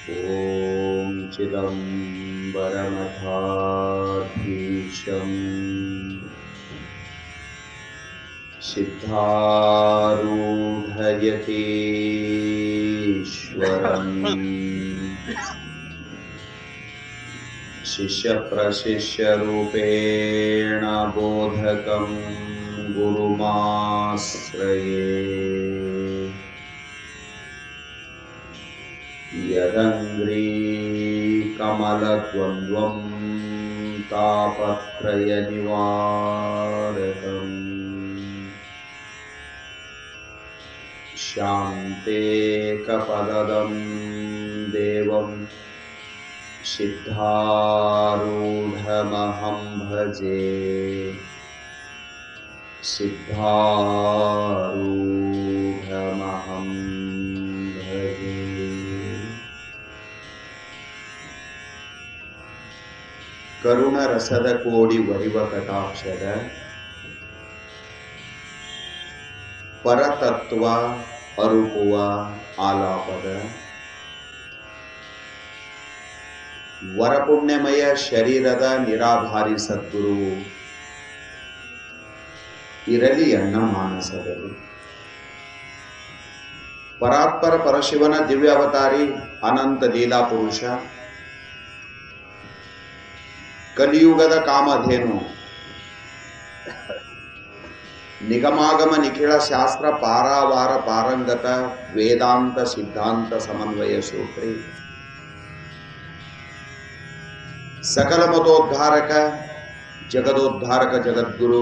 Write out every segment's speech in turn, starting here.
ॐ चिदम्बरमठाधीशम् सिद्धारूढयतीश्वरम् शिष्यप्रशिष्यरूपेण बोधकं गुरुमाश्रये यदङ्ग्रीकमलद्वन्द्वं तापत्रयनिवारकम् शान्तेकपददं देवं सिद्धारूढमहं भजे सिद्धारूढमहं भजे ಕರುಣರಸದ ಕೋಡಿ ಒರಿವ ಕಟಾಕ್ಷದ ಪರತತ್ವ ಅರುಪುವ ಆಲಾಪದ ವರಪುಣ್ಯಮಯ ಶರೀರದ ನಿರಾಭಾರಿ ಸದ್ಗುರು ಇರಲಿ ಅಣ್ಣ ಮಾನಸದಲ್ಲಿ ಪರಾತ್ಪರ ಪರಶಿವನ ದಿವ್ಯ ಅವತಾರಿ ಅನಂತ ಲೀಲಾ ಪುರುಷ ಕಲಿಯುಗದ ಕಾಮಧೇನು ನಿಗಮಾಗಮ ನಿಖಿಳ ಶಾಸ್ತ್ರ ಪಾರಾವಾರ ಪಾರಂಗತ ವೇದಾಂತ ಸಿದ್ಧಾಂತ ಸಮನ್ವಯ ಸೂತ್ರಿ ಸಕಲ ಮತೋದ್ಧಾರಕ ಜಗದೋದ್ಧಾರಕ ಜಗದ್ಗುರು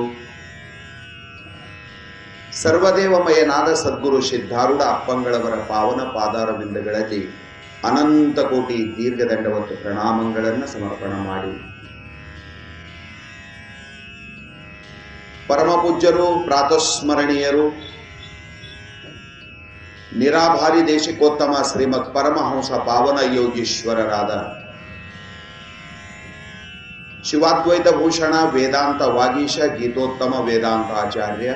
ಸರ್ವದೇವಮಯನಾದ ಸದ್ಗುರು ಸಿದ್ಧಾರೂಢ ಅಪ್ಪಂಗಳವರ ಪಾವನ ಪಾದಾರವಿಂದಗಳಲ್ಲಿ ಅನಂತ ಕೋಟಿ ದೀರ್ಘದಂಡವತ್ತು ಪ್ರಣಾಮಗಳನ್ನು ಸಮರ್ಪಣೆ ಮಾಡಿ ಪರಮ ಪೂಜ್ಯರು ಪ್ರಾತಸ್ಮರಣೀಯರು ನಿರಾಭಾರಿ ದೇಶಿಕೋತ್ತಮ ಶ್ರೀಮತ್ ಪರಮಹಂಸ ಪಾವನ ಯೋಗೀಶ್ವರರಾದ ಶಿವಾದ್ವೈತ ಭೂಷಣ ವೇದಾಂತ ವಾಗೀಶ ಗೀತೋತ್ತಮ ವೇದಾಂತ ಆಚಾರ್ಯ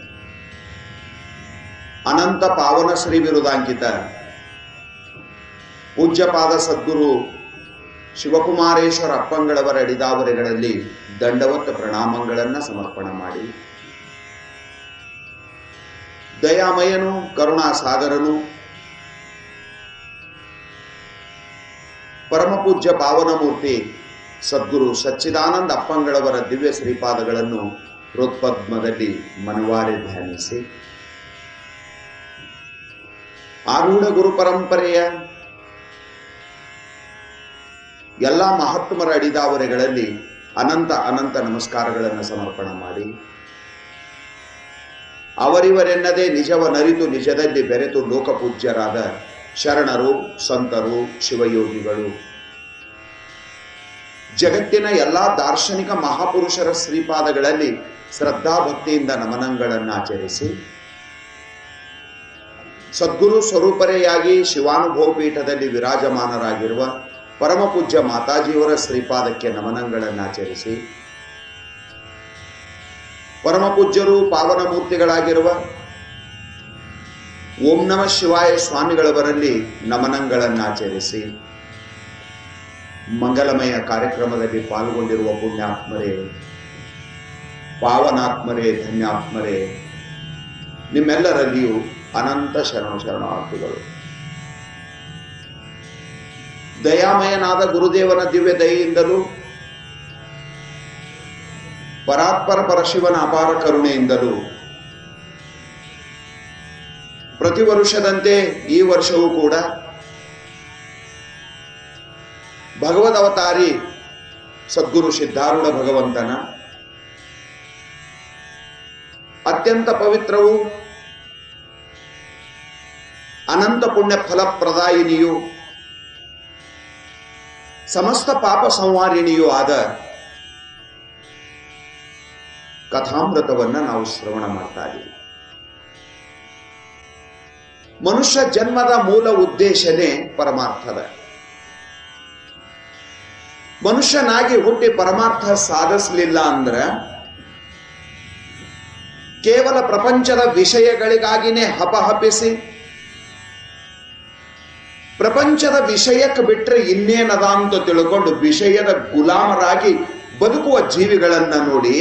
ಅನಂತ ಪಾವನ ಶ್ರೀ ವಿರುದಾಂಕಿತ ಪೂಜ್ಯಪಾದ ಸದ್ಗುರು ಶಿವಕುಮಾರೇಶ್ವರ ಅಪ್ಪಂಗಳವರ ಅಡಿದಾವರೆಗಳಲ್ಲಿ ದಂಡವತ್ತ ಪ್ರಣಾಮಗಳನ್ನು ಸಮರ್ಪಣೆ ಮಾಡಿ ದಯಾಮಯನು ಕರುಣಾಸಾಗರನು ಪರಮಪೂಜ್ಯ ಪಾವನಮೂರ್ತಿ ಸದ್ಗುರು ಸಚ್ಚಿದಾನಂದ ಅಪ್ಪಂಗಳವರ ದಿವ್ಯ ಶ್ರೀಪಾದಗಳನ್ನು ಹೃತ್ಪದ್ಮದಲ್ಲಿ ಮನವಾರೆ ಧ್ಯಾನಿಸಿ ಆರೂಢ ಗುರು ಪರಂಪರೆಯ ಎಲ್ಲ ಮಹಾತ್ಮರ ಅಡಿದಾವರೆಗಳಲ್ಲಿ ಅನಂತ ಅನಂತ ನಮಸ್ಕಾರಗಳನ್ನು ಸಮರ್ಪಣೆ ಮಾಡಿ ಅವರಿವರೆನ್ನದೇ ನಿಜವನರಿತು ನಿಜದಲ್ಲಿ ಬೆರೆತು ಲೋಕಪೂಜ್ಯರಾದ ಶರಣರು ಸಂತರು ಶಿವಯೋಗಿಗಳು ಜಗತ್ತಿನ ಎಲ್ಲಾ ದಾರ್ಶನಿಕ ಮಹಾಪುರುಷರ ಶ್ರೀಪಾದಗಳಲ್ಲಿ ಶ್ರದ್ಧಾಭಕ್ತಿಯಿಂದ ನಮನಗಳನ್ನು ಆಚರಿಸಿ ಸದ್ಗುರು ಸ್ವರೂಪರೆಯಾಗಿ ಶಿವಾನುಭವ ಪೀಠದಲ್ಲಿ ವಿರಾಜಮಾನರಾಗಿರುವ ಪರಮಪೂಜ್ಯ ಮಾತಾಜಿಯವರ ಶ್ರೀಪಾದಕ್ಕೆ ನಮನಗಳನ್ನು ಆಚರಿಸಿ ಪರಮಪೂಜ್ಯರು ಪಾವನ ಮೂರ್ತಿಗಳಾಗಿರುವ ಓಂ ನಮ ಶಿವಾಯ ಸ್ವಾಮಿಗಳವರಲ್ಲಿ ನಮನಗಳನ್ನು ಆಚರಿಸಿ ಮಂಗಲಮಯ ಕಾರ್ಯಕ್ರಮದಲ್ಲಿ ಪಾಲ್ಗೊಂಡಿರುವ ಪುಣ್ಯಾತ್ಮರೇ ಪಾವನಾತ್ಮರೇ ಧನ್ಯಾತ್ಮರೇ ನಿಮ್ಮೆಲ್ಲರಲ್ಲಿಯೂ ಅನಂತ ಶರಣ ಶರಣಾರ್ಥಿಗಳು ದಯಾಮಯನಾದ ಗುರುದೇವನ ದಿವ್ಯ ದಯೆಯಿಂದಲೂ ಪರಾತ್ಪರ ಪರಶಿವನ ಅಪಾರ ಕರುಣೆಯಿಂದಲೂ ಪ್ರತಿ ವರ್ಷದಂತೆ ಈ ವರ್ಷವೂ ಕೂಡ ಭಗವದ್ ಅವತಾರಿ ಸದ್ಗುರು ಸಿದ್ಧಾರೂಢ ಭಗವಂತನ ಅತ್ಯಂತ ಪವಿತ್ರವು ಅನಂತ ಪುಣ್ಯ ಫಲಪ್ರದಾಯಿನಿಯು ಸಮಸ್ತ ಪಾಪ ಸಂವಾರಿಣಿಯೂ ಆದ ಕಥಾಮೃತವನ್ನ ನಾವು ಶ್ರವಣ ಮಾಡ್ತಾ ಇದ್ದೀವಿ ಮನುಷ್ಯ ಜನ್ಮದ ಮೂಲ ಉದ್ದೇಶನೇ ಪರಮಾರ್ಥದ ಮನುಷ್ಯನಾಗಿ ಹುಟ್ಟಿ ಪರಮಾರ್ಥ ಸಾಧಿಸಲಿಲ್ಲ ಅಂದ್ರ ಕೇವಲ ಪ್ರಪಂಚದ ವಿಷಯಗಳಿಗಾಗಿನೇ ಹಪಹಪಿಸಿ ಪ್ರಪಂಚದ ವಿಷಯಕ್ಕೆ ಬಿಟ್ರೆ ಇನ್ನೇನದ ಅಂತ ತಿಳ್ಕೊಂಡು ವಿಷಯದ ಗುಲಾಮರಾಗಿ ಬದುಕುವ ಜೀವಿಗಳನ್ನ ನೋಡಿ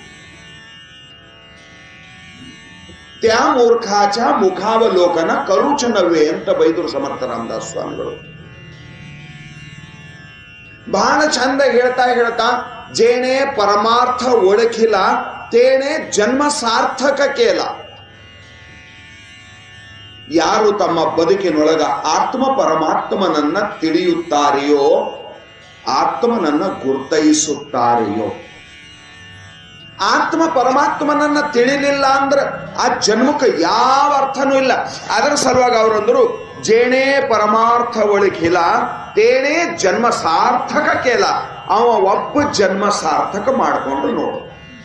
ತ್ಯಾ ಮೂರ್ಖಾಚ ಮುಖಾವಲೋಕನ ಕರುಚನವೇ ಅಂತ ಬೈದರು ಸಮರ್ಥ ರಾಮದಾಸ್ ಸ್ವಾಮಿಗಳು ಬಹಳ ಚಂದ ಹೇಳ್ತಾ ಹೇಳ್ತಾ ಜೇಣೆ ಪರಮಾರ್ಥ ಒಳಕಿಲ ತೇಣೆ ಜನ್ಮ ಸಾರ್ಥಕ ಕೇಲ ಯಾರು ತಮ್ಮ ಬದುಕಿನೊಳಗ ಆತ್ಮ ಪರಮಾತ್ಮನನ್ನ ತಿಳಿಯುತ್ತಾರೆಯೋ ಆತ್ಮನನ್ನ ಗುರ್ತೈಸುತ್ತಾರೆಯೋ ಆತ್ಮ ಪರಮಾತ್ಮನನ್ನ ತಿಳಿಲಿಲ್ಲ ಅಂದ್ರೆ ಆ ಜನ್ಮಕ್ಕೆ ಯಾವ ಅರ್ಥನೂ ಇಲ್ಲ ಅದರ ಸಲುವಾಗಿ ಅವರಂದ್ರು ಜೇಣೇ ಪರಮಾರ್ಥ ಒಳಗಿಲ್ಲ ತೇಣೇ ಜನ್ಮ ಸಾರ್ಥಕ ಕೇಲ ಅವ ಒಬ್ಬ ಜನ್ಮ ಸಾರ್ಥಕ ಮಾಡಿಕೊಂಡು ನೋಡು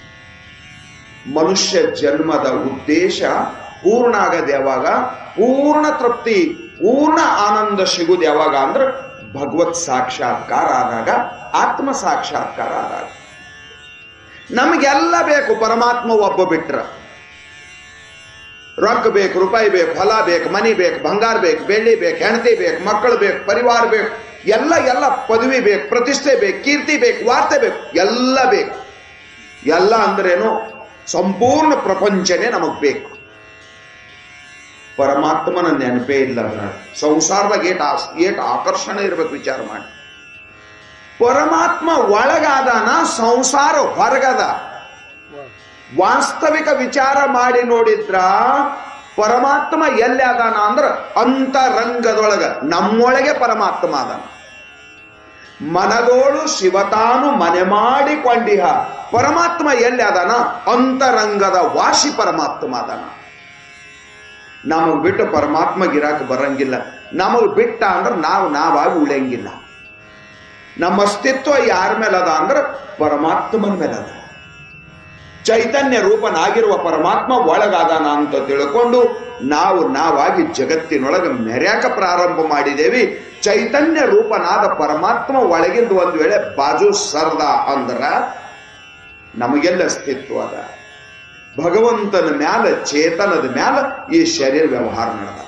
ಮನುಷ್ಯ ಜನ್ಮದ ಉದ್ದೇಶ ಪೂರ್ಣ ಆಗದ ಯಾವಾಗ ಪೂರ್ಣ ತೃಪ್ತಿ ಪೂರ್ಣ ಆನಂದ ಸಿಗುದು ಯಾವಾಗ ಅಂದ್ರೆ ಭಗವತ್ ಸಾಕ್ಷಾತ್ಕಾರ ಆದಾಗ ಆತ್ಮ ಸಾಕ್ಷಾತ್ಕಾರ ಆದಾಗ ನಮಗೆಲ್ಲ ಬೇಕು ಪರಮಾತ್ಮ ಒಬ್ಬ ಬಿಟ್ರ ರೊಕ್ಕ ಬೇಕು ರೂಪಾಯಿ ಬೇಕು ಹೊಲ ಬೇಕು ಮನಿ ಬೇಕು ಬಂಗಾರ ಬೇಕು ಬೆಳ್ಳಿ ಬೇಕು ಹೆಂಡತಿ ಬೇಕು ಮಕ್ಕಳು ಬೇಕು ಪರಿವಾರ ಬೇಕು ಎಲ್ಲ ಎಲ್ಲ ಪದವಿ ಬೇಕು ಪ್ರತಿಷ್ಠೆ ಬೇಕು ಕೀರ್ತಿ ಬೇಕು ವಾರ್ತೆ ಬೇಕು ಎಲ್ಲ ಬೇಕು ಎಲ್ಲ ಅಂದ್ರೇನು ಸಂಪೂರ್ಣ ಪ್ರಪಂಚನೇ ನಮಗ್ ಬೇಕು ಪರಮಾತ್ಮನ ನೆನಪೇ ಇಲ್ಲ ಅದ್ರಾಗ. ಸಂಸಾರದಾಗ ಏಟ್ ಆಸ್ ಏಟ್ ಆಕರ್ಷಣೆ ಇರ್ಬೇಕು ವಿಚಾರ ಮಾಡಿ ಪರಮಾತ್ಮ ಒಳಗಾದಾನ ಸಂಸಾರ ಹೊರಗದ ವಾಸ್ತವಿಕ ವಿಚಾರ ಮಾಡಿ ನೋಡಿದ್ರ ಪರಮಾತ್ಮ ಎಲ್ಲಿ ಅದಾನ ಅಂದ್ರ ಅಂತರಂಗದೊಳಗ ನಮ್ಮೊಳಗೆ ಪರಮಾತ್ಮ ಅದಾನ ಮನದೋಳು ಶಿವತಾನು ಮನೆ ಮಾಡಿಕೊಂಡಿಹ ಪರಮಾತ್ಮ ಎಲ್ಲಿ ಅದಾನ ಅಂತರಂಗದ ವಾಸಿ ಪರಮಾತ್ಮ ಅದಾನ ನಮಗ್ ಬಿಟ್ಟು ಪರಮಾತ್ಮ ಗಿರಾಕ ಬರಂಗಿಲ್ಲ ನಮಗ್ ಬಿಟ್ಟ ಅಂದ್ರೆ ನಾವು ನಾವಾಗಿ ಉಳಿಯಂಗಿಲ್ಲ ನಮ್ಮ ಅಸ್ತಿತ್ವ ಯಾರ ಮೇಲೆ ಅದ ಅಂದ್ರೆ ಪರಮಾತ್ಮನ ಮೇಲೆ ಅದ ಚೈತನ್ಯ ರೂಪನಾಗಿರುವ ಪರಮಾತ್ಮ ಒಳಗಾದಾನ ಅಂತ ತಿಳ್ಕೊಂಡು ನಾವು ನಾವಾಗಿ ಜಗತ್ತಿನೊಳಗೆ ಮೆರ್ಯಾಕ ಪ್ರಾರಂಭ ಮಾಡಿದೇವಿ ಚೈತನ್ಯ ರೂಪನಾದ ಪರಮಾತ್ಮ ಒಳಗಿಂದ ಒಂದು ವೇಳೆ ಬಾಜು ಸರ್ದ ಅಂದ್ರ ನಮಗೆಲ್ಲ ಅಸ್ತಿತ್ವ ಅದ ಭಗವಂತನ ಮ್ಯಾಲ ಚೇತನದ ಮ್ಯಾಲ ಈ ಶರೀರ ವ್ಯವಹಾರ ನಡೆದ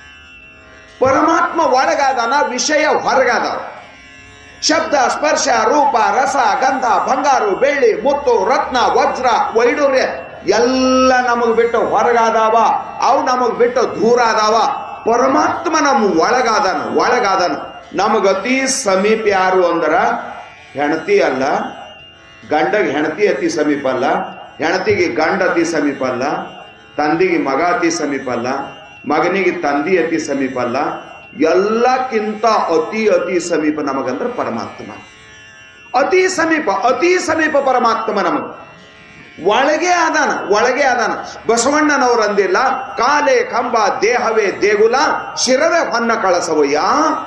ಪರಮಾತ್ಮ ಒಳಗಾದಾನ ವಿಷಯ ಹೊರಗಾದವ ಶಬ್ದ ಸ್ಪರ್ಶ ರೂಪ ರಸ ಗಂಧ ಬಂಗಾರು ಬೆಳ್ಳಿ ಮುತ್ತು ರತ್ನ ವಜ್ರ ವೈಡೂರ್ಯ ಎಲ್ಲ ನಮಗ್ ಬಿಟ್ಟು ಹೊರಗಾದಾವ ಅವು ನಮಗ್ ಬಿಟ್ಟು ದೂರ ಆದಾವ ಪರಮಾತ್ಮ ನಮ್ಮ ಒಳಗಾದನ ಒಳಗಾದನ ನಮಗ ಅತಿ ಸಮೀಪ ಯಾರು ಅಂದ್ರ ಹೆಣತಿ ಅಲ್ಲ ಗಂಡಗೆ ಹೆಣತಿ ಅತಿ ಸಮೀಪ ಅಲ್ಲ ಹೆಣತಿಗೆ ಗಂಡ ಅತಿ ಸಮೀಪ ಅಲ್ಲ ತಂದಿಗೆ ಮಗ ಅತಿ ಸಮೀಪ ಅಲ್ಲ ಮಗನಿಗೆ ತಂದಿ ಅತಿ ಸಮೀಪ ಅಲ್ಲ ಎಲ್ಲಕ್ಕಿಂತ ಅತಿ ಅತಿ ಸಮೀಪ ನಮಗಂದ್ರೆ ಪರಮಾತ್ಮ ಅತಿ ಸಮೀಪ ಅತಿ ಸಮೀಪ ಪರಮಾತ್ಮ ನಮಗ ಒಳಗೆ ಆದಾನ ಒಳಗೆ ಆದಾನ ಬಸವಣ್ಣನವರು ಅಂದಿಲ್ಲ ಕಾಲೆ ಕಂಬ ದೇಹವೇ ದೇಗುಲ ಶಿರವೇ ಹೊನ್ನ ಕಳಸವಯ್ಯ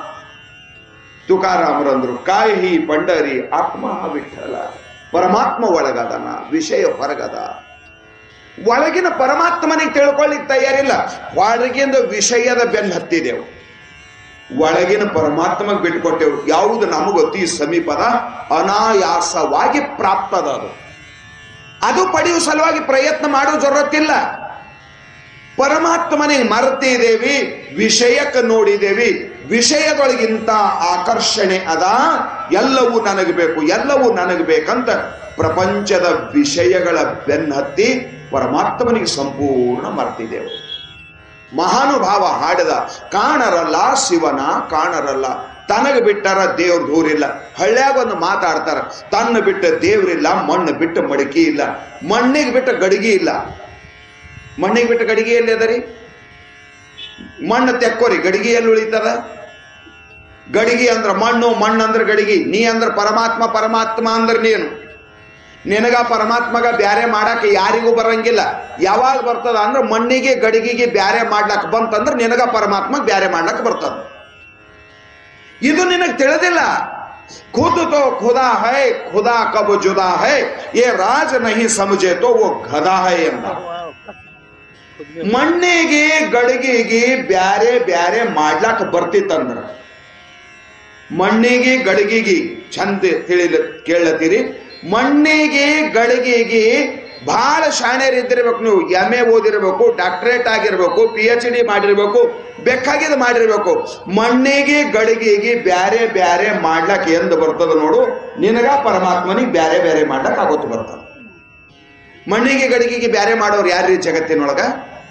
ತುಕಾರಾಮರಂದ್ರು ಕಾಯಿ ಪಂಡರಿ ಆತ್ಮ ವಿಠಲ ಪರಮಾತ್ಮ ಒಳಗದಾನ ವಿಷಯ ಹೊರಗದ ಒಳಗಿನ ಪರಮಾತ್ಮನಿಗೆ ತಿಳ್ಕೊಳ್ಳಿಕ್ ತಯಾರಿಲ್ಲ ಒಳಗಿಂದ ವಿಷಯದ ಬೆನ್ನು ಹತ್ತಿದೆವು ಒಳಗಿನ ಪರಮಾತ್ಮಗೆ ಬಿಟ್ಕೊಟ್ಟೆವು ಯಾವುದು ನಮಗ ಅತಿ ಸಮೀಪದ ಅನಾಯಾಸವಾಗಿ ಪ್ರಾಪ್ತದ ಅದು ಅದು ಪಡೆಯುವ ಸಲುವಾಗಿ ಪ್ರಯತ್ನ ಮಾಡೋ ಜರತ್ತಿಲ್ಲ ಪರಮಾತ್ಮನಿಗೆ ಮರೆತಿದ್ದೇವಿ ವಿಷಯಕ್ಕೆ ನೋಡಿದೇವಿ ವಿಷಯದೊಳಗಿಂತ ಆಕರ್ಷಣೆ ಅದ ಎಲ್ಲವೂ ನನಗೆ ಬೇಕು ಎಲ್ಲವೂ ನನಗೆ ಬೇಕಂತ ಪ್ರಪಂಚದ ವಿಷಯಗಳ ಬೆನ್ನತ್ತಿ ಪರಮಾತ್ಮನಿಗೆ ಸಂಪೂರ್ಣ ಮರ್ತಿದ್ದೆವು ಮಹಾನುಭಾವ ಹಾಡಿದ ಕಾಣರಲ್ಲ ಶಿವನ ಕಾಣರಲ್ಲ ತನಗೆ ಬಿಟ್ಟರ ದೇವ್ರ ದೂರಿಲ್ಲ ಹಳ್ಳ್ಯಾಗ ಒಂದು ಮಾತಾಡ್ತಾರ ತನ್ನ ಬಿಟ್ಟ ದೇವ್ರಿಲ್ಲ ಮಣ್ಣು ಬಿಟ್ಟು ಮಡಕಿ ಇಲ್ಲ ಮಣ್ಣಿಗೆ ಬಿಟ್ಟ ಗಡಿಗೆ ಇಲ್ಲ ಮಣ್ಣಿಗೆ ಬಿಟ್ಟ ಗಡಿಗೆ ಎಲ್ಲಿ ಅದರಿ ಮಣ್ಣು ತೆಕ್ಕೋರಿ ಗಡಿಗೆ ಎಲ್ಲಿ ಉಳಿತದ ಗಡಿಗೆ ಅಂದ್ರ ಮಣ್ಣು ಮಣ್ಣು ಅಂದ್ರ ಗಡಿಗೆ ನೀ ಅಂದ್ರ ಪರಮಾತ್ಮ ಪರಮಾತ್ಮ ಅಂದ್ರ ನೀನು ನಿನಗ ಪರಮಾತ್ಮಗ ಬ್ಯಾರೆ ಮಾಡಾಕ ಯಾರಿಗೂ ಬರಂಗಿಲ್ಲ ಯಾವಾಗ ಬರ್ತದ ಅಂದ್ರ ಮಣ್ಣಿಗೆ ಗಡಿಗೆಗೆ ಬ್ಯಾರೆ ಮಾಡ್ಲಕ್ ಬಂತಂದ್ರ ನಿನಗ ಪರಮಾತ್ಮ ಬ್ಯಾರೆ ಮಾಡ್ಲಕ್ ಬರ್ತದ ಇದು ನಿನಗ್ ತಿಳಿದಿಲ್ಲ खुद तो खुदा है खुदा कब जुदा है ये राज नहीं समझे तो वो गधा है ಎಂದ ಮಣ್ಣಿಗೆ ಗಡಿಗೆಗೆ ಬ್ಯಾರೆ ಬ್ಯಾರೆ ಮಾಡ್ಲಾಕ ಬರ್ತಿತ್ತಂದ್ರ ಮಣ್ಣಿಗೆ ಗಡಿಗೆಗೆ ಚಂದ ತಿಳಿಲ ಕೇಳತ್ತೀರಿ ಮಣ್ಣಿಗೆ ಗಡಿಗೆಗೆ ಬಹಳ ಶಾಣ್ಯರು ಇದ್ದಿರ್ಬೇಕು ನೀವು ಎಮ್ ಎ ಓದಿರ್ಬೇಕು ಡಾಕ್ಟರೇಟ್ ಆಗಿರ್ಬೇಕು ಪಿ ಎಚ್ ಡಿ ಮಾಡಿರ್ಬೇಕು ಬೇಕಾಗಿದ್ದು ಮಾಡಿರ್ಬೇಕು ಮಣ್ಣಿಗೆ ಗಡಿಗೆಗೆ ಬ್ಯಾರೆ ಬ್ಯಾರೆ ಮಾಡ್ಲಕ್ ಎಂದು ಬರ್ತದ ನೋಡು ನಿನಗ ಪರಮಾತ್ಮನಿಗೆ ಬ್ಯಾರೆ ಬ್ಯಾರೆ ಮಾಡ್ಲಕ್ ಆಗೋತು ಬರ್ತದ ಮಣ್ಣಿಗೆ ಗಡಿಗೆಗೆ ಬ್ಯಾರೆ ಮಾಡೋರು ಯಾರ್ರಿ ಜಗತ್ತಿನೊಳಗ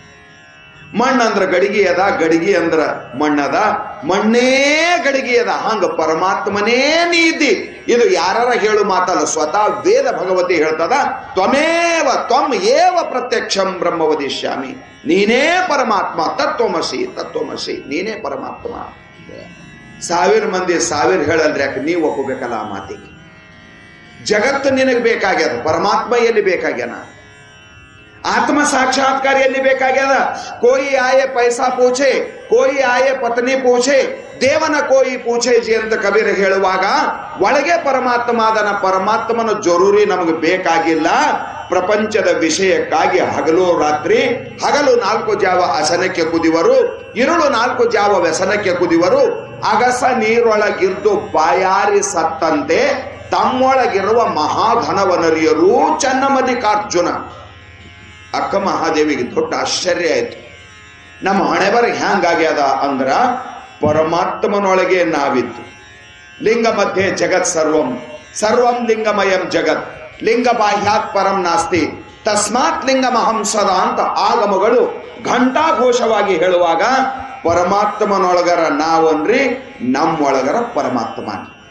ಮಣ್ಣು ಅಂದ್ರ ಗಡಿಗೆ ಅದ ಗಡಿಗೆ ಅಂದ್ರ ಮಣ್ಣದ ಮಣ್ಣೇ ಗಡಿಗೆ ಅದ ಹಂಗ ಪರಮಾತ್ಮನೇ ನೀ ಇದ್ದಿ ಇದು ಯಾರ ಹೇಳು ಮಾತಲ್ಲ ಸ್ವತಃ ವೇದ ಭಗವತಿ ಹೇಳ್ತದ ತ್ವಮೇವ ತ್ವಂ ಏವ ಪ್ರತ್ಯಕ್ಷಂ ಬ್ರಹ್ಮ ವದಿಷ್ಯಾಮಿ ನೀನೇ ಪರಮಾತ್ಮ ತತ್ವಮಸಿ ತತ್ವಮಸಿ ನೀನೇ ಪರಮಾತ್ಮ ಸಾವಿರ ಮಂದಿ ಸಾವಿರ ಹೇಳಲ್ರಿ ಯಾಕೆ ನೀವು ಒಪ್ಪಬೇಕಲ್ಲ ಆ ಮಾತಿಗೆ ಜಗತ್ತು ನಿನಗೆ ಬೇಕಾಗ್ಯದ ಪರಮಾತ್ಮ ಎಲ್ಲಿ ಬೇಕಾಗ್ಯಾನ ಆತ್ಮ ಸಾಕ್ಷಾತ್ಕಾರ ಎಲ್ಲಿ ಬೇಕಾಗ್ಯದ ಕೋಯಿ ಆಯೆ ಪೈಸಾ ಪೂಛೆ ಕೋಯಿ ಆಯೆ ಪತ್ನಿ ಪೂಛೆ ದೇವನ ಕೋಯಿ ಪೂಛೆ ಜಿ ಅಂತ ಕಬೀರ ಹೇಳುವಾಗ ಒಳಗೆ ಪರಮಾತ್ಮ ಅದನ ಪರಮಾತ್ಮನ ಜರೂರಿ ನಮಗೆ ಬೇಕಾಗಿಲ್ಲ ಪ್ರಪಂಚದ ವಿಷಯಕ್ಕಾಗಿ ಹಗಲು ರಾತ್ರಿ ಹಗಲು ನಾಲ್ಕು ಜಾವ ಅಸನಕ್ಕೆ ಕುದಿವರು ಇರುಳು ನಾಲ್ಕು ಜಾವ ವ್ಯಸನಕ್ಕೆ ಕುದಿವರು ಅಗಸ ನೀರೊಳಗಿರ್ದು ಬಾಯಾರಿ ಸತ್ತಂತೆ ತಮ್ಮೊಳಗಿರುವ ಮಹಾಘನವನರಿಯರೂ ಚನ್ನಮಲ್ಲಿಕಾರ್ಜುನ ಅಕ್ಕ ಮಹಾದೇವಿಗೆ ದೊಡ್ಡ ಆಶ್ಚರ್ಯ ಆಯ್ತು ನಮ್ಮ ಹಣೆ ಬರ ಹ್ಯಾಂಗಾಗ್ಯದ ಅಂದ್ರ ಪರಮಾತ್ಮನೊಳಗೆ ನಾವಿದ್ದು ಲಿಂಗ ಮಧ್ಯೆ ಜಗತ್ ಸರ್ವಂ ಸರ್ವಂ ಲಿಂಗಮಯಂ ಜಗತ್ ಲಿಂಗ ಬಾಹ್ಯಾತ್ ಪರಂ ನಾಸ್ತಿ ತಸ್ಮಾತ್ ಲಿಂಗಮಹಂ ಸದಾ ಅಂತ ಆಗಮಗಳು ಘಂಟಾಘೋಷವಾಗಿ ಹೇಳುವಾಗ ಪರಮಾತ್ಮನೊಳಗರ ನಾವನ್ರಿ ನಮ್ಮೊಳಗರ ಪರಮಾತ್ಮ